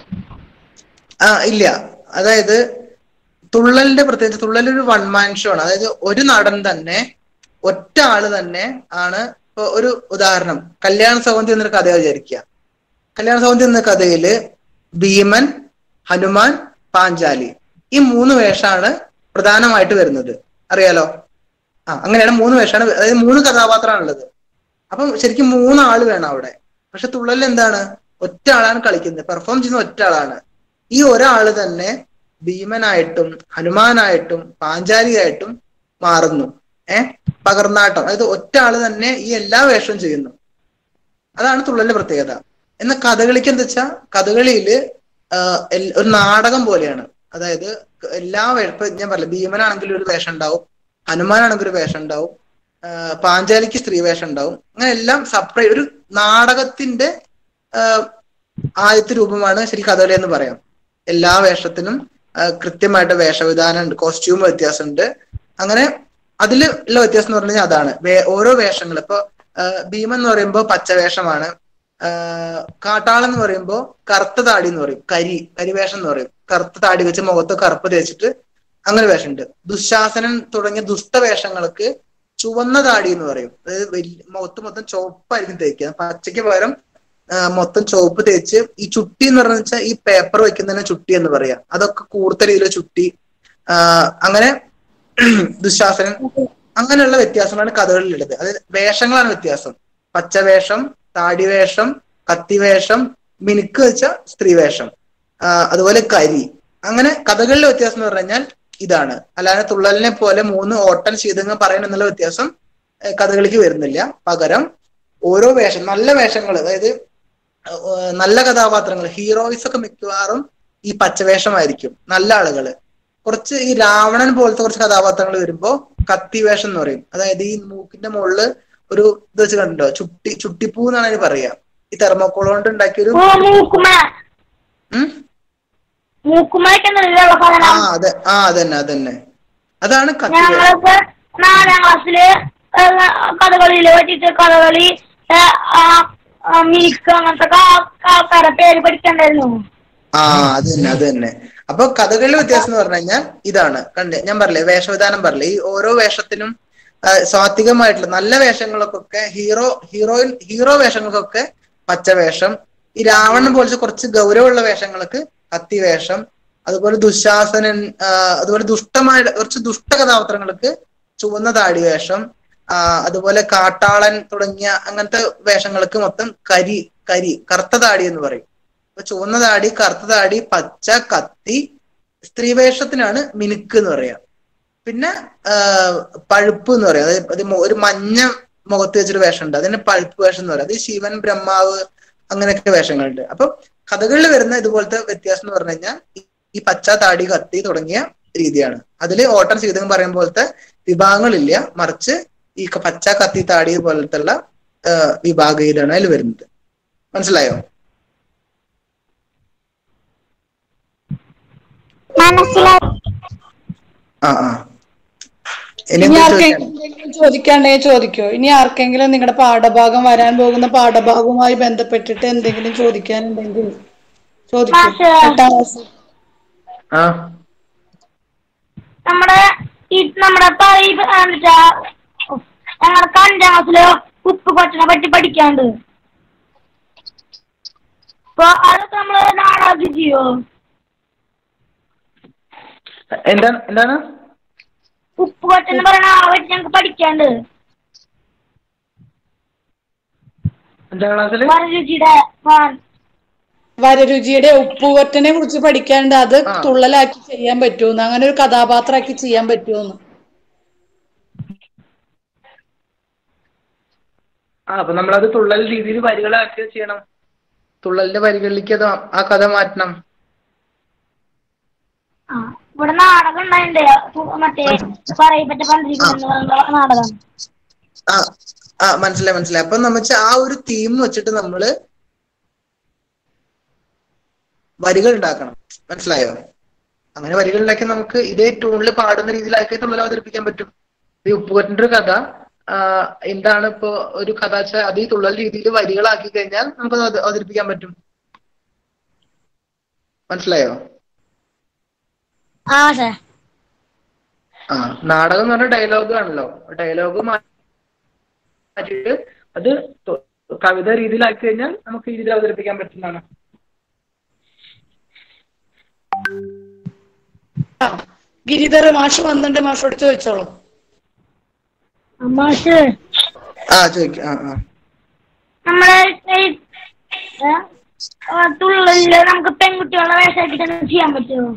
ആ ഇല്ല അതായത് തുള്ളലിന്റെ പ്രത്യേകിച്ച് തുള്ളൽ ഒരു വൺ മാൻ ഷോ ആണ് അതായത് ഒരു നടൻ തന്നെ ഒറ്റ ആള് തന്നെ ആണ് ഇപ്പൊ ഒരു ഉദാഹരണം കല്യാണ സൗന്ദര്യം എന്നൊരു കഥ വിചാരിക്കുക കല്യാണ സൗന്ദര്യം എന്ന കഥയില് ഭീമൻ ഹനുമാൻ പാഞ്ചാലി ഈ മൂന്ന് വേഷമാണ് പ്രധാനമായിട്ട് വരുന്നത് അറിയാലോ ആ അങ്ങനെയാണ് മൂന്ന് വേഷമാണ് അതായത് മൂന്ന് കഥാപാത്രമാണുള്ളത് അപ്പം ശരിക്കും മൂന്നാള് വേണം അവിടെ പക്ഷെ തുള്ളലിൽ എന്താണ് ഒറ്റ ആളാണ് കളിക്കുന്നത് പെർഫോം ചെയ്യുന്ന ഒറ്റ ആളാണ് ഈ ഒരാള് തന്നെ ഭീമനായിട്ടും ഹനുമാനായിട്ടും പാഞ്ചാലിയായിട്ടും മാറുന്നു ഏഹ് പകർന്നാട്ടം അതായത് ഒറ്റ ആള് തന്നെ ഈ എല്ലാ വേഷവും ചെയ്യുന്നു അതാണ് തുള്ളലിന്റെ പ്രത്യേകത എന്നാൽ കഥകളിക്ക് എന്താ വെച്ചാൽ കഥകളിയില് ആഹ് എൽ- ഒരു നാടകം പോലെയാണ് അതായത് എല്ലാ വേ- ഇപ്പൊ ഞാൻ പറഞ്ഞില്ല ഭീമനാണെങ്കിൽ ഒരു വേഷം ഉണ്ടാവും ഹനുമാനാണെങ്കിൽ ഒരു വേഷം ഉണ്ടാവും ആഹ് പാഞ്ചാലിക്ക് സ്ത്രീ വേഷം ഉണ്ടാവും അങ്ങനെ എല്ലാം സെപ്പറേറ്റ് ഒരു നാടകത്തിന്റെ ആഹ് ആദ്യത്തെ രൂപമാണ് ശരി കഥകളി എന്ന് പറയാം എല്ലാ വേഷത്തിനും ആഹ് കൃത്യമായിട്ട് വേഷവിധാനം ഉണ്ട് കോസ്റ്റ്യൂം വ്യത്യാസമുണ്ട് അങ്ങനെ അതിൽ ഉള്ള വ്യത്യാസം എന്ന് പറഞ്ഞു കഴിഞ്ഞാൽ അതാണ് വേ- ഓരോ വേഷങ്ങൾ ഇപ്പൊ ആഹ് ഭീമൻ എന്ന് പറയുമ്പോൾ പച്ചവേഷമാണ് ആഹ് കാട്ടാളൻ എന്ന് പറയുമ്പോൾ കറുത്ത താടി എന്ന് പറയും കരി കരിവേഷം എന്ന് പറയും കറുത്ത താടി വെച്ച് മുഖത്ത് കറുപ്പ് തേച്ചിട്ട് അങ്ങനെ വേഷമുണ്ട് ദുശാസനൻ തുടങ്ങിയ ദുഷ്ടവേഷങ്ങൾക്ക് ചുവന്ന താടി എന്ന് പറയും അതായത് വലിയ മുഖത്ത് മൊത്തം ചുവപ്പായിരിക്കും തേക്കുക പച്ചയ്ക്ക് പകരം ആ, മൊത്തം ചുവപ്പ് തേച്ച് ഈ ചുട്ടി എന്ന് പറഞ്ഞു വെച്ചാൽ ഈ പേപ്പർ വെക്കുന്നതിനെ ചുട്ടി എന്ന് പറയാം അതൊക്കെ കൂർത്ത രീതിയിലുള്ള ചുട്ടി ആ, അങ്ങനെ ദുശാസനൻ അങ്ങനെയുള്ള വ്യത്യാസങ്ങളാണ് കഥകളിലുള്ളത് അതായത് വേഷങ്ങളാണ് വ്യത്യാസം പച്ചവേഷം താടിവേഷം കത്തിവേഷം മിനുക്ക് വെച്ച സ്ത്രീവേഷം ആ, അതുപോലെ കരി അങ്ങനെ കഥകളിലെ വ്യത്യാസം എന്ന് പറഞ്ഞു കഴിഞ്ഞാൽ ഇതാണ് അല്ലാതെ തുള്ളലിനെ പോലെ മൂന്ന് ഓട്ടൻ ശീതങ്ങൾ പറയണം എന്നുള്ള വ്യത്യാസം ഏഹ്, കഥകളിക്ക് വരുന്നില്ല പകരം ഓരോ വേഷം നല്ല വേഷങ്ങൾ അതായത് ഏഹ്, നല്ല കഥാപാത്രങ്ങൾ ഹീറോയിസ് ഒക്കെ മിക്കവാറും ഈ പച്ചവേഷമായിരിക്കും നല്ല ആളുകള് കുറച്ച് ഈ രാവണൻ പോലത്തെ കുറച്ച് കഥാപാത്രങ്ങൾ വരുമ്പോ കത്തി വേഷം എന്ന് പറയും അതായത് ഈ മൂക്കിന്റെ മുകളില് ഒരു ഇത് വെച്ച് കണ്ടോ ചുട്ടി ചുട്ടിപ്പൂ എന്നാണ് അതിന് പറയാ ഈ തെർമോക്കോൾ കൊണ്ട് ഉണ്ടാക്കിയൊരു ഓ മൂക്കുമ ഉം മൂക്കുമൊക്കെ നല്ല ആ സാധനം അതെ ആ അതന്നെ അതന്നെ അതാണ് കത്തി വേഷം ഞങ്ങളൊക്കെ നാലാം ക്ലാസ്സില് കഥകളിയില് വെച്ചിട്ട് കഥകളി ഏ, ആ, ആ, മിനിക്ക് അങ്ങനത്തെ കാ- ആൾക്കാരെ പേര് പഠിക്കണ്ടായിരുന്നു ആ അത് തന്നെ അത് തന്നെ അപ്പൊ കഥകളിലെ വ്യത്യാസം എന്ന് പറഞ്ഞു കഴിഞ്ഞാൽ ഇതാണ് കണ്ട് ഞാൻ പറഞ്ഞില്ലേ വേഷവിധാനം പറഞ്ഞില്ലേ ഈ ഓരോ വേഷത്തിനും ആ, സാത്വികമായിട്ടുള്ള നല്ല വേഷങ്ങൾക്കൊക്കെ ഹീറോ ഹീറോയിൻ ഹീറോ വേഷങ്ങൾക്കൊക്കെ പച്ച വേഷം ഈ രാവണൻ പോലത്തെ കുറച്ച് ഗൗരവമുള്ള വേഷങ്ങൾക്ക് കത്തി വേഷം അതുപോലെ ദുശാസനൻ ആ, അതുപോലെ ദുഷ്ടമായ കുറച്ച് ദുഷ്ട കഥാപാത്രങ്ങൾക്ക് ചുവന്ന താടി വേഷം ആ, അതുപോലെ കാട്ടാളൻ തുടങ്ങിയ അങ്ങനത്തെ വേഷങ്ങൾക്ക് മൊത്തം കരി കരി കറുത്ത താടി എന്ന് പറയും അപ്പൊ ചുവന്ന താടി കറുത്ത താടി പച്ച കത്തി സ്ത്രീവേഷത്തിനാണ് മിനുക്ക് എന്ന് പറയാ പിന്നെ ആ, പഴുപ്പ് എന്ന് പറയാം അതായത് അത് മൊ- ഒരു മഞ്ഞ മുഖത്ത് വെച്ചൊരു വേഷമുണ്ട് അതിന് പഴുപ്പ് വേഷം എന്ന് പറയാം അത് ശിവൻ ബ്രഹ്മാവ് അങ്ങനെയൊക്കെ വേഷങ്ങളുണ്ട് അപ്പൊ കഥകളിൽ വരുന്ന ഇതുപോലത്തെ വ്യത്യാസം എന്ന് പറഞ്ഞു കഴിഞ്ഞാൽ ഈ- ഈ പച്ച താടി കത്തി തുടങ്ങിയ രീതിയാണ് അതിൽ ഓട്ടം സീതം പറയും പോലത്തെ വിഭാഗങ്ങളില്ല മറിച്ച് ഈ ക- പച്ച കത്തി താടി പോലത്തെ ഉള്ള ആ, വിഭാഗ ഇതാണ് അതിൽ വരുന്നത് മനസ്സിലായോ മനസ്സിലായി ആ ആ ഇനി ഇനി എന്താ ചോദിക്കാൻ ആർക്കെങ്കിലും ചോദിക്കാണ്ടെങ്കിൽ ചോദിക്കോ ഇനി ആർക്കെങ്കിലും നിങ്ങളുടെ പാഠഭാഗം വരാൻ പോകുന്ന പാഠഭാഗവുമായി ബന്ധപ്പെട്ടിട്ട് എന്തെങ്കിലും ചോദിക്കാനുണ്ടെങ്കിൽ ചോദിക്കൂ മാഷേ. എട്ടാം ക്ലാസ് ആ നമ്മുടെ ഈ നമ്മുടെ പറയ എന്താ ഞങ്ങൾക്ക് അഞ്ചാം ക്ലാസ്സില് ഉപ്പ് കൊച്ചിനെ പറ്റി പഠിക്കാണ്ട് അപ്പൊ അതൊക്കെ നമ്മള് നാടകം ചെയ്യോ എന്താണ് എന്താണ് ഉപ്പ് കൊച്ചെന്ന് പറയുന്ന ആളെ പറ്റി ഞങ്ങൾക്ക് പഠിക്കാണ്ട് അഞ്ചാം ക്ലാസ്സിൽ വരരുചിയുടെ മാൻ വരരുചിയുടെ ഉപ്പുകൊറ്റനെ കുറിച്ച് പഠിക്കാണ്ട് അത് ആ. തുള്ളലാക്കി ചെയ്യാൻ പറ്റുമെന്ന് അങ്ങനെ ഒരു കഥാപാത്രമാക്കി ചെയ്യാൻ പറ്റുമെന്ന് ആ അപ്പൊ നമ്മളത് തുള്ളൽ രീതിയിൽ വരികളാക്കി ചെയ്യണം തുള്ളലിന്റെ വരികളിലേക്ക് അത് ആ കഥ മാറ്റണം ആ ഇവിടെ നാടകം ഉണ്ടായിണ്ട് മറ്റേ പറയപ്പെട്ട പന്തിരിക്കുന്ന നാടകം ആ ആ മനസ്സിലായി മനസ്സിലായി അപ്പൊ നമ്മ ആ ഒരു തീം വെച്ചിട്ട് നമ്മള് വരികൾ ഉണ്ടാക്കണം മനസ്സിലായോ അങ്ങനെ വരികൾ ഉണ്ടാക്കി നമുക്ക് ഇതേ ടൂണിൽ പാടുന്ന രീതിയിലാക്കി തുള്ളൽ അവതരിപ്പിക്കാൻ പറ്റും ഈ ഉപ്പുകൊറ്റിന്റെ ഒരു കഥ ആ, എന്താണ് ഇപ്പോ ഒരു കഥ വെച്ചാൽ അത് ഈ തുള്ളൽ രീതിയിൽ വരികളാക്കി കഴിഞ്ഞാൽ നമുക്ക് അത് അവതരിപ്പിക്കാൻ പറ്റും മനസ്സിലായോ ആ സാർ ആ നാടകം എന്ന് പറഞ്ഞാൽ ഡയലോഗ് ആണല്ലോ ഡയലോഗ് മാറ്റിയിട്ട് അത് തൊ- കവിത രീതിയിലാക്കി കഴിഞ്ഞാൽ നമുക്ക് ഈ രീതിയിൽ അവതരിപ്പിക്കാൻ പറ്റുന്നതാണ് ആ ഗിരിധർ മാഷ് വന്നിട്ട് മാഷോട് ചോദിച്ചോളൂ മാഷ് ആ ചോദിക്കാം ആ ആ നമ്മുടെ ഈ, ഏ, ആ, തുള്ളലില് നമുക്ക് പെൺകുട്ടികളുടെ വേഷമായിട്ട് തന്നെ ചെയ്യാൻ പറ്റുമോ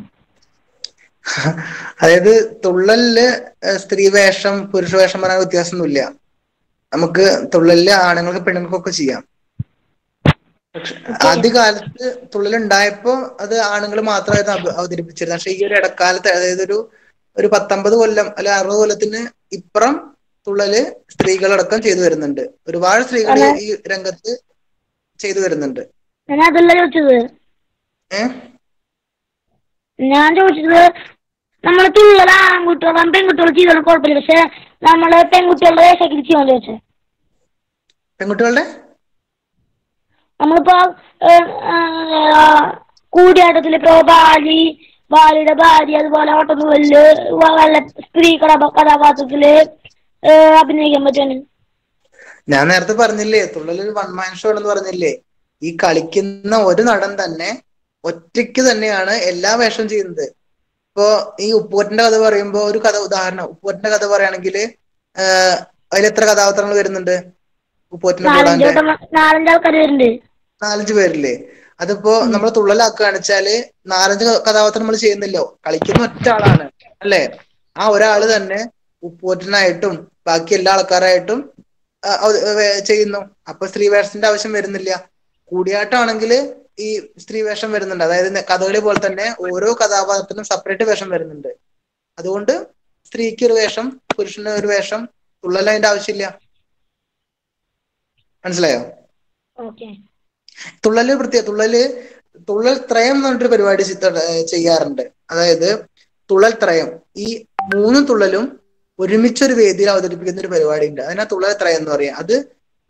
അതായത് തുള്ളലില് ഏഹ്, സ്ത്രീ വേഷം പുരുഷ വേഷം പറയാൻ വ്യത്യാസമൊന്നുമില്ല നമുക്ക് തുള്ളലില് ആണുങ്ങൾക്ക് പെണ്ണുങ്ങൾക്കൊക്കെ ചെയ്യാം പക്ഷെ ആദ്യകാലത്ത് തുള്ളൽ ഉണ്ടായപ്പോ അത് ആണുങ്ങൾ മാത്രമായിരുന്നു അവ- അവതരിപ്പിച്ചിരുന്നത് പക്ഷെ ഈ ഒരു ഇടക്കാലത്ത് അതായത് ഒരു ഒരു പത്തൊമ്പത് കൊല്ലം അല്ലെ അറുപത് കൊല്ലത്തിന് ഇപ്പുറം തുള്ളല് സ്ത്രീകളടക്കം ചെയ്തു വരുന്നുണ്ട് ഒരുപാട് സ്ത്രീകൾ ഈ രംഗത്ത് ചെയ്തു വരുന്നുണ്ട് ഞാൻ അതല്ല ചോദിച്ചത് ഏഹ് ഞാൻ ചോദിച്ചത് നമ്മള് തുള്ളൽ ആൺകുട്ടികളും പെൺകുട്ടികളും ചെയ്താലും കുഴപ്പമില്ല പക്ഷെ നമ്മള് പെൺകുട്ടികളുടെ വേഷമാക്കി ചെയ്യാൻ ചോദിച്ചത് പെൺകുട്ടികളുടെ നമ്മളിപ്പോ ഏ, ആ, കൂടിയാട്ടത്തില് ഇപ്പൊ ബാലി ബാലിയുടെ ഭാര്യ അതുപോലെ ഓട്ടത്തുവല്ല് വല്ല സ്ത്രീ കഥാ കഥാപാത്രത്തില് ഏ, അഭിനയിക്കാൻ പറ്റുന്നു ഞാൻ നേരത്തെ പറഞ്ഞില്ലേ തുള്ളൽ ഒരു വൺ മാൻ ഷോ എന്ന് പറഞ്ഞില്ലേ ഈ കളിക്കുന്ന ഒരു നടൻ തന്നെ ഒറ്റയ്ക്ക് തന്നെയാണ് എല്ലാ വേഷവും ചെയ്യുന്നത് ഇപ്പോ ഈ ഉപ്പുവറ്റിന്റെ കഥ പറയുമ്പോ ഒരു കഥ ഉദാഹരണം ഉപ്പുവറ്റിന്റെ കഥ പറയുകയാണെങ്കിൽ അതിൽ എത്ര കഥാപാത്രങ്ങൾ വരുന്നുണ്ട് ഉപ്പുവറ്റിന്റെ നാലഞ്ച് കൂടാണ്ട് വട്ടം നാലഞ്ച് ആൾക്കാർ വരുന്നുണ്ട് നാലഞ്ച് പേരില്ലേ അതിപ്പോ നമ്മൾ തുള്ളലാക്കുകയാണ് വെച്ചാല് നാലഞ്ച് ക- കഥാപാത്രം നമ്മൾ ചെയ്യുന്നില്ലോ കളിക്കുന്ന ഒറ്റ ആളാണ് അല്ലേ ആ ഒരാള് തന്നെ ഉപ്പുവറ്റിനായിട്ടും ബാക്കി എല്ലാ ആൾക്കാരായിട്ടും ആ, അത് വേ- ചെയ്യുന്നു അപ്പൊ സ്ത്രീ വേഷത്തിന്റെ ആവശ്യം വരുന്നില്ല കൂടിയാട്ടാണെങ്കിൽ ഈ സ്ത്രീ വേഷം വരുന്നുണ്ട് അതായത് നെ- കഥകളി പോലെ തന്നെ ഓരോ കഥാപാത്രത്തിനും സെപ്പറേറ്റ് വേഷം വരുന്നുണ്ട് അതുകൊണ്ട് സ്ത്രീക്ക് ഒരു വേഷം പുരുഷന് ഒരു വേഷം തുള്ളൽ അതിന്റെ ആവശ്യമില്ല മനസ്സിലായോ ഓക്കെ തുള്ളല് പ്രത്യേക തുള്ളല് തുള്ളൽ ത്രയം എന്ന് പറഞ്ഞിട്ടൊരു പരിപാടി ചിത്ത- ഏഹ് ചെയ്യാറുണ്ട് അതായത് തുള്ളൽ ത്രയം ഈ മൂന്ന് തുള്ളലും ഒരുമിച്ചൊരു വേദിയിൽ അവതരിപ്പിക്കുന്ന ഒരു പരിപാടി ഉണ്ട് അതിനാ തുള്ളൽ ത്രയം എന്ന് പറയാം അത്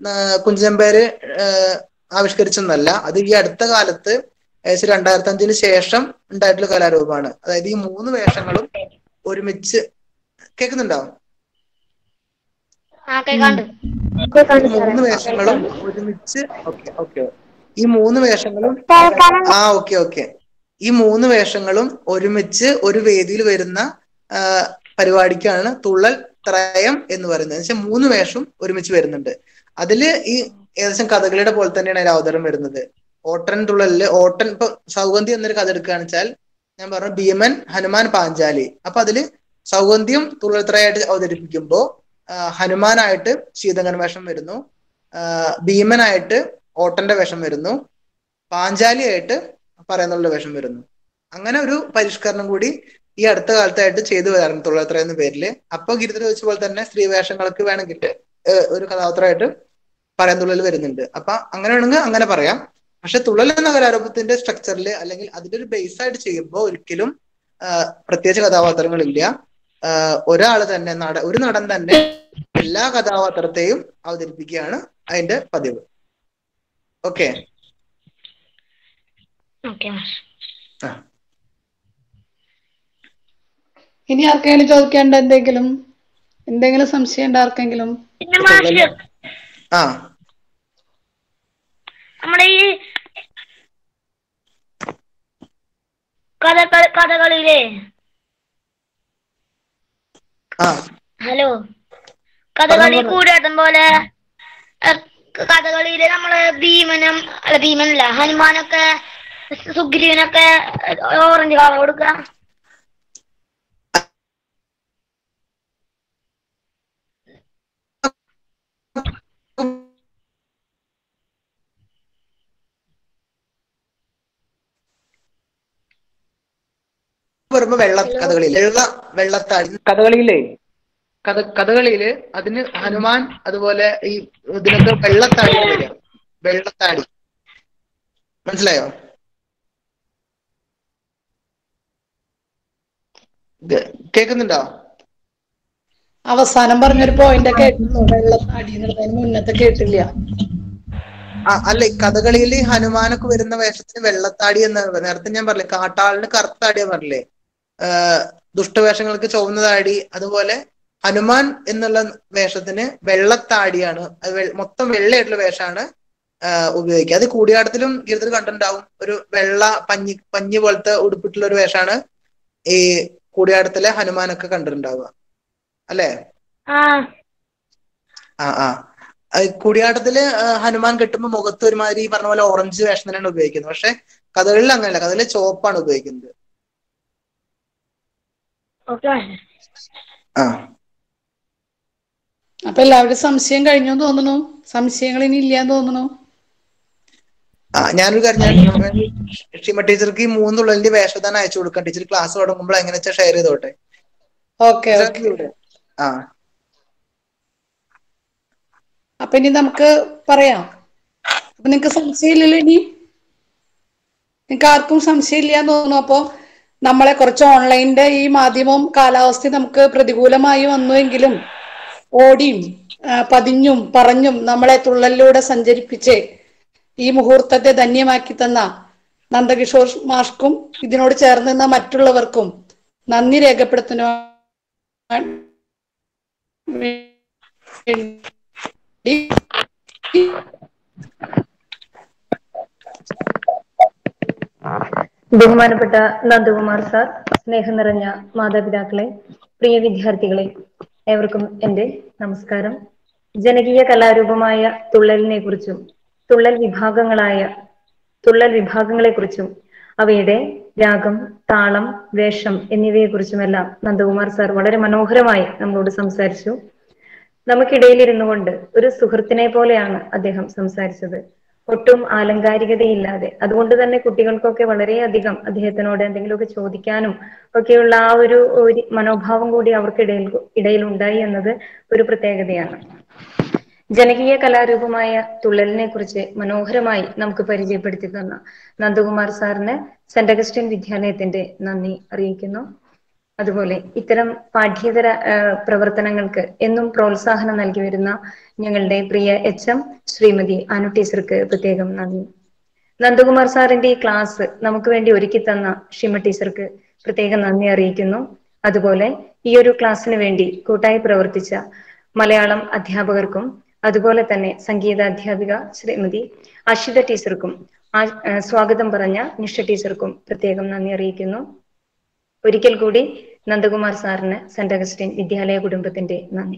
കുഞ്ചമ്പേര് ആവിഷ്കരിച്ചൊന്നല്ല അത് ഈ അടുത്ത കാലത്ത് ഏകദേശം രണ്ടായിരത്തി അഞ്ചിന് ശേഷം ഉണ്ടായിട്ടുള്ള കലാരൂപമാണ് അതായത് ഈ മൂന്ന് വേഷങ്ങളും ഒരുമിച്ച് കേൾക്കുന്നുണ്ടോ ആ കേൾക്കാണ്ട് ഈ മൂന്ന് വേഷങ്ങളും ഒരുമിച്ച് ഓക്കെ ഓക്കെ ഈ മൂന്ന് വേഷങ്ങളും ആ ഓക്കെ ഓക്കെ ഈ മൂന്ന് വേഷങ്ങളും ഒരുമിച്ച് ഒരു വേദിയിൽ വരുന്ന ആ, പരിപാടിക്കാണ് തുള്ളൽ ത്രയം എന്ന് പറയുന്നത് എന്ന് വെച്ചാൽ മൂന്ന് വേഷം ഒരുമിച്ച് വരുന്നുണ്ട് അതില് ഈ ഏകദേശം കഥകളിയുടെ പോലെ തന്നെയാണ് അതിൽ അവതരണം വരുന്നത് ഓട്ടൻ തുള്ളലില് ഓട്ടൻ ഇപ്പൊ സൗഗന്ധി എന്നൊരു കഥ എടുക്കുകയാണെന്ന് വെച്ചാൽ ഞാൻ പറഞ്ഞു ഭീമൻ ഹനുമാൻ പാഞ്ചാലി അപ്പൊ അതില് സൗഗന്ധിയും തുള്ളൽ ത്രയമായിട്ട് അവതരിപ്പിക്കുമ്പോ ആ, ഹനുമാനായിട്ട് ശീതങ്കൻ വേഷം വരുന്നു ആ, ഭീമനായിട്ട് ഓട്ടന്റെ വേഷം വരുന്നു പാഞ്ചാലിയായിട്ട് പറയുന്നുള്ള വേഷം വരുന്നു അങ്ങനെ ഒരു പരിഷ്കരണം കൂടി ഈ അടുത്ത കാലത്തായിട്ട് ചെയ്തു വരാറുണ്ട് തുള്ളത്ര എന്ന പേരില് അപ്പൊ ഗിരിധര ചോദിച്ച പോലെ തന്നെ സ്ത്രീ വേഷങ്ങൾക്ക് വേണമെങ്കിൽ ഏഹ്, ഒരു കഥാപാത്രമായിട്ട് പറയാൻ തുള്ളൽ വരുന്നുണ്ട് അപ്പൊ അങ്ങനെ വേണമെങ്കിൽ അങ്ങനെ പറയാം പക്ഷെ തുള്ളൽ എന്ന കലാരൂപത്തിന്റെ സ്ട്രക്ചറിൽ അല്ലെങ്കിൽ അതിന്റെ ഒരു ബേസ് ആയിട്ട് ചെയ്യുമ്പോൾ ഒരിക്കലും ആഹ്, പ്രത്യേകിച്ച് കഥാപാത്രങ്ങളില്ല ആഹ്, ഒരാള് തന്നെ നട ഒരു നടൻ തന്നെ എല്ലാ കഥാപാത്രത്തെയും അവതരിപ്പിക്കുകയാണ് അതിന്റെ പതിവ് ഓക്കെ ഓക്കെ മാഷ് ഇനി ആർക്കെങ്കിലും ചോദിക്കേണ്ട എന്തെങ്കിലും എന്തെങ്കിലും സംശയം ഉണ്ട് ആർക്കെങ്കിലും പിന്നെ മാഷ് ആ നമ്മുടെ ഈ കഥ കഥകളിയിലെ ആ ഹലോ കഥകളി കൂടിയാട്ടം പോലെ എഹ്, കഥകളിയില് നമ്മള് ഭീമനും അല്ല ഭീമനല്ല ഹനുമാനൊക്കെ സുഗ്രീവനൊക്കെ ഓറഞ്ച് കളർ കൊടുക്ക പറയുമ്പോ വെള്ള കഥകളിയില് വെള്ള വെള്ളത്താടി കഥകളിയിലേ കഥ കഥകളിയില് അതിന് ഹനുമാൻ അതുപോലെ ഈ ഇതിനൊക്കെ വെള്ളത്താടി വരിക വെള്ളത്താടി മനസ്സിലായോ ഗ- കേക്കുന്നുണ്ടോ അവസാനം പറഞ്ഞൊരു പോയിന്റ് കേട്ടുള്ളൂ വെള്ളത്താടി എന്നുള്ളതിന് മുന്നത്തെ കേട്ടില്ല ആ അല്ല ഈ കഥകളിയിൽ ഹനുമാനൊക്കെ വരുന്ന വേഷത്തിന് വെള്ളത്താടി എന്ന് പറയുന്നത് നേരത്തെ ഞാൻ പറഞ്ഞില്ലേ കാട്ടാളിന് കറുത്ത താടിയാ പറഞ്ഞില്ലേ ആഹ് ദുഷ്ടവേഷങ്ങൾക്ക് ചുവന്ന താടി അതുപോലെ ഹനുമാൻ എന്നുള്ള വേഷത്തിന് വെള്ളത്താടിയാണ് അത് വെ- മൊത്തം വെള്ളയായിട്ടുള്ള വേഷമാണ് ആഹ് ഉപയോഗിക്കുക അത് കൂടിയാട്ടത്തിലും ഗീതത്തിൽ കണ്ടിട്ടുണ്ടാവും ഒരു വെള്ള പഞ്ഞി പഞ്ഞി പോലത്തെ ഉടുപ്പിട്ടുള്ള ഒരു വേഷമാണ് ഈ കൂടിയാട്ടത്തിലെ ഹനുമാനൊക്കെ കണ്ടിട്ടുണ്ടാവുക അല്ലേ ആ ആ ആ അത് കൂടിയാട്ടത്തില് ആ, ഹനുമാൻ കെട്ടുമ്പോ മുഖത്ത് ഒരുമാതിരി ഈ പറഞ്ഞ പോലെ ഓറഞ്ച് വേഷം തന്നെയാണ് ഉപയോഗിക്കുന്നത് പക്ഷെ കഥകളിൽ അങ്ങനെയല്ല കഥകളിൽ ചോപ്പാണ് ഉപയോഗിക്കുന്നത് ഓക്കെ മാഷ് ആ അപ്പൊ എല്ലാവരും സംശയം കഴിഞ്ഞു എന്ന് തോന്നുന്നു സംശയങ്ങൾ ഇനി ഇല്ലാന്ന് തോന്നുന്നു ആ ഞാനൊരു കാര്യം ഞാൻ ഷിമ ടീച്ചർക്ക് ഈ മൂന്നുള്ളതിന്റെ വേഷദാനം അയച്ചു കൊടുക്കാം ടീച്ചർ ക്ലാസ് തുടങ്ങുമ്പോൾ എങ്ങനെ വെച്ചാൽ ഷെയർ ചെയ്തോട്ടെ ഓക്കെ ഓക്കെ ആ അപ്പൊ ഇനി നമുക്ക് പറയാം അപ്പൊ നിങ്ങക്ക് സംശയമില്ലല്ലോ ഇനി നിങ്ങക്ക് ആർക്കും സംശയമില്ല എന്ന് തോന്നുന്നു അപ്പൊ നമ്മളെ കുറച്ച് ഓൺലൈനിന്റെ ഈ മാധ്യമവും കാലാവസ്ഥയും നമുക്ക് പ്രതികൂലമായി വന്നുവെങ്കിലും ഓടിയും ആ, പതിഞ്ഞും പറഞ്ഞും നമ്മളെ തുള്ളലിലൂടെ സഞ്ചരിപ്പിച്ച് ഈ മുഹൂർത്തത്തെ ധന്യമാക്കി തന്ന നന്ദകിഷോർ മാഷ്ക്കും ഇതിനോട് ചേർന്ന് നിന്ന മറ്റുള്ളവർക്കും നന്ദി രേഖപ്പെടുത്തുന്ന വേണ്ടി ബഹുമാനപ്പെട്ട നന്ദകുമാർ സാർ സ്നേഹം നിറഞ്ഞ മാതാപിതാക്കളെ പ്രിയ വിദ്യാർത്ഥികളെ ഏവർക്കും എൻ്റെ നമസ്കാരം ജനകീയ കലാരൂപമായ തുള്ളലിനെ കുറിച്ചും തുള്ളൽ വിഭാഗങ്ങളായ തുള്ളൽ വിഭാഗങ്ങളെ കുറിച്ചും അവയുടെ രാഗം താളം വേഷം എന്നിവയെ കുറിച്ചുമെല്ലാം നന്ദകുമാർ സാർ വളരെ മനോഹരമായി നമ്മളോട് സംസാരിച്ചു നമുക്കിടയിൽ ഇരുന്നു കൊണ്ട് ഒരു സുഹൃത്തിനെ പോലെയാണ് അദ്ദേഹം സംസാരിച്ചത് ഒട്ടും ആലങ്കാരികതയില്ലാതെ അതുകൊണ്ട് തന്നെ കുട്ടികൾക്കൊക്കെ വളരെയധികം അദ്ദേഹത്തിനോട് എന്തെങ്കിലുമൊക്കെ ചോദിക്കാനും ഒക്കെയുള്ള ആ ഒരു ഒരു മനോഭാവം കൂടി അവർക്കിടയിൽ ഇടയിൽ ഉണ്ടായി എന്നത് ഒരു പ്രത്യേകതയാണ് ജനകീയ കലാരൂപമായ തുള്ളലിനെ കുറിച്ച് മനോഹരമായി നമുക്ക് പരിചയപ്പെടുത്തി തന്ന നന്ദകുമാർ സാറിന് സെന്റ് അഗസ്റ്റിൻ വിദ്യാലയത്തിന്റെ നന്ദി അറിയിക്കുന്നു അതുപോലെ ഇത്തരം പാഠ്യേതര ആ, പ്രവർത്തനങ്ങൾക്ക് എന്നും പ്രോത്സാഹനം നൽകി വരുന്ന ഞങ്ങളുടെ പ്രിയ എച്ച് എം ശ്രീമതി അനു ടീച്ചർക്ക് പ്രത്യേകം നന്ദി നന്ദകുമാർ സാറിന്റെ ഈ ക്ലാസ് നമുക്ക് വേണ്ടി ഒരുക്കി തന്ന ഷിമ ടീച്ചർക്ക് പ്രത്യേകം നന്ദി അറിയിക്കുന്നു അതുപോലെ ഈ ഒരു ക്ലാസ്സിന് വേണ്ടി കൂട്ടായി പ്രവർത്തിച്ച മലയാളം അധ്യാപകർക്കും അതുപോലെ തന്നെ സംഗീത അധ്യാപിക ശ്രീമതി അഷിത ടീച്ചർക്കും ആ- ആ, സ്വാഗതം പറഞ്ഞ നിഷ ടീച്ചർക്കും പ്രത്യേകം നന്ദി അറിയിക്കുന്നു ഒരിക്കൽ കൂടി നന്ദകുമാർ സാറിന് സെന്റ് അഗസ്റ്റിൻ വിദ്യാലയ കുടുംബത്തിന്റെ നന്ദി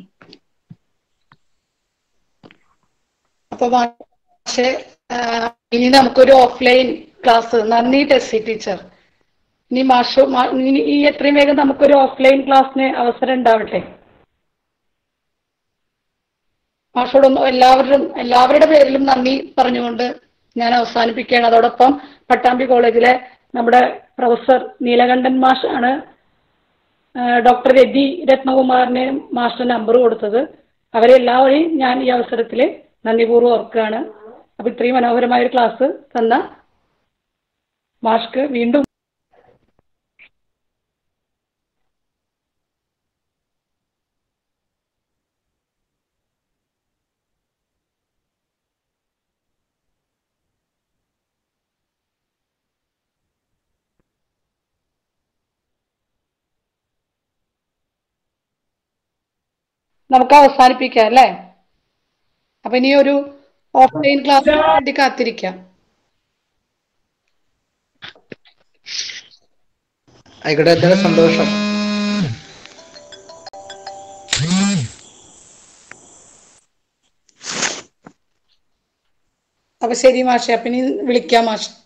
അപ്പൊ പക്ഷേ ഇനി നമുക്കൊരു ഓഫ്ലൈൻ ക്ലാസ് നന്ദി ടെസ്സി ടീച്ചർ ഇനി മാഷോ മാ- ഇനി ഈ എത്രയും വേഗം നമുക്കൊരു ഓഫ്ലൈൻ ക്ലാസ്സിന് അവസരം ഉണ്ടാവട്ടെ മാഷോടൊന്നും എല്ലാവരും എല്ലാവരുടെ പേരിലും നന്ദി പറഞ്ഞുകൊണ്ട് ഞാൻ അവസാനിപ്പിക്കുകയാണ് അതോടൊപ്പം പട്ടാമ്പി കോളേജിലെ നമ്മുടെ പ്രൊഫസർ നീലകണ്ഠൻ മാഷ് ആണ് ഡോക്ടർ രതി രത്നകുമാറിന് മാസ്റ്റർ നമ്പർ കൊടുത്തത് അവരെ എല്ലാവരെയും ഞാൻ ഈ അവസരത്തിൽ നന്ദിപൂർവ്വം ഓർക്കുകയാണ് അപ്പൊ ഇത്രയും മനോഹരമായ ഒരു ക്ലാസ് തന്ന മാഷ്ക്ക് വീണ്ടും നമുക്ക് അവസാനിപ്പിക്കാം അല്ലേ അപ്പൊ ഇനി ഒരു ഓഫ്ലൈൻ ക്ലാസ്സിന് വേണ്ടി കാത്തിരിക്കാം ആയിക്കോട്ടെ എത്ര സന്തോഷം അപ്പൊ ശരി മാഷെ അപ്പൊ ഇനി വിളിക്കാം മാഷ്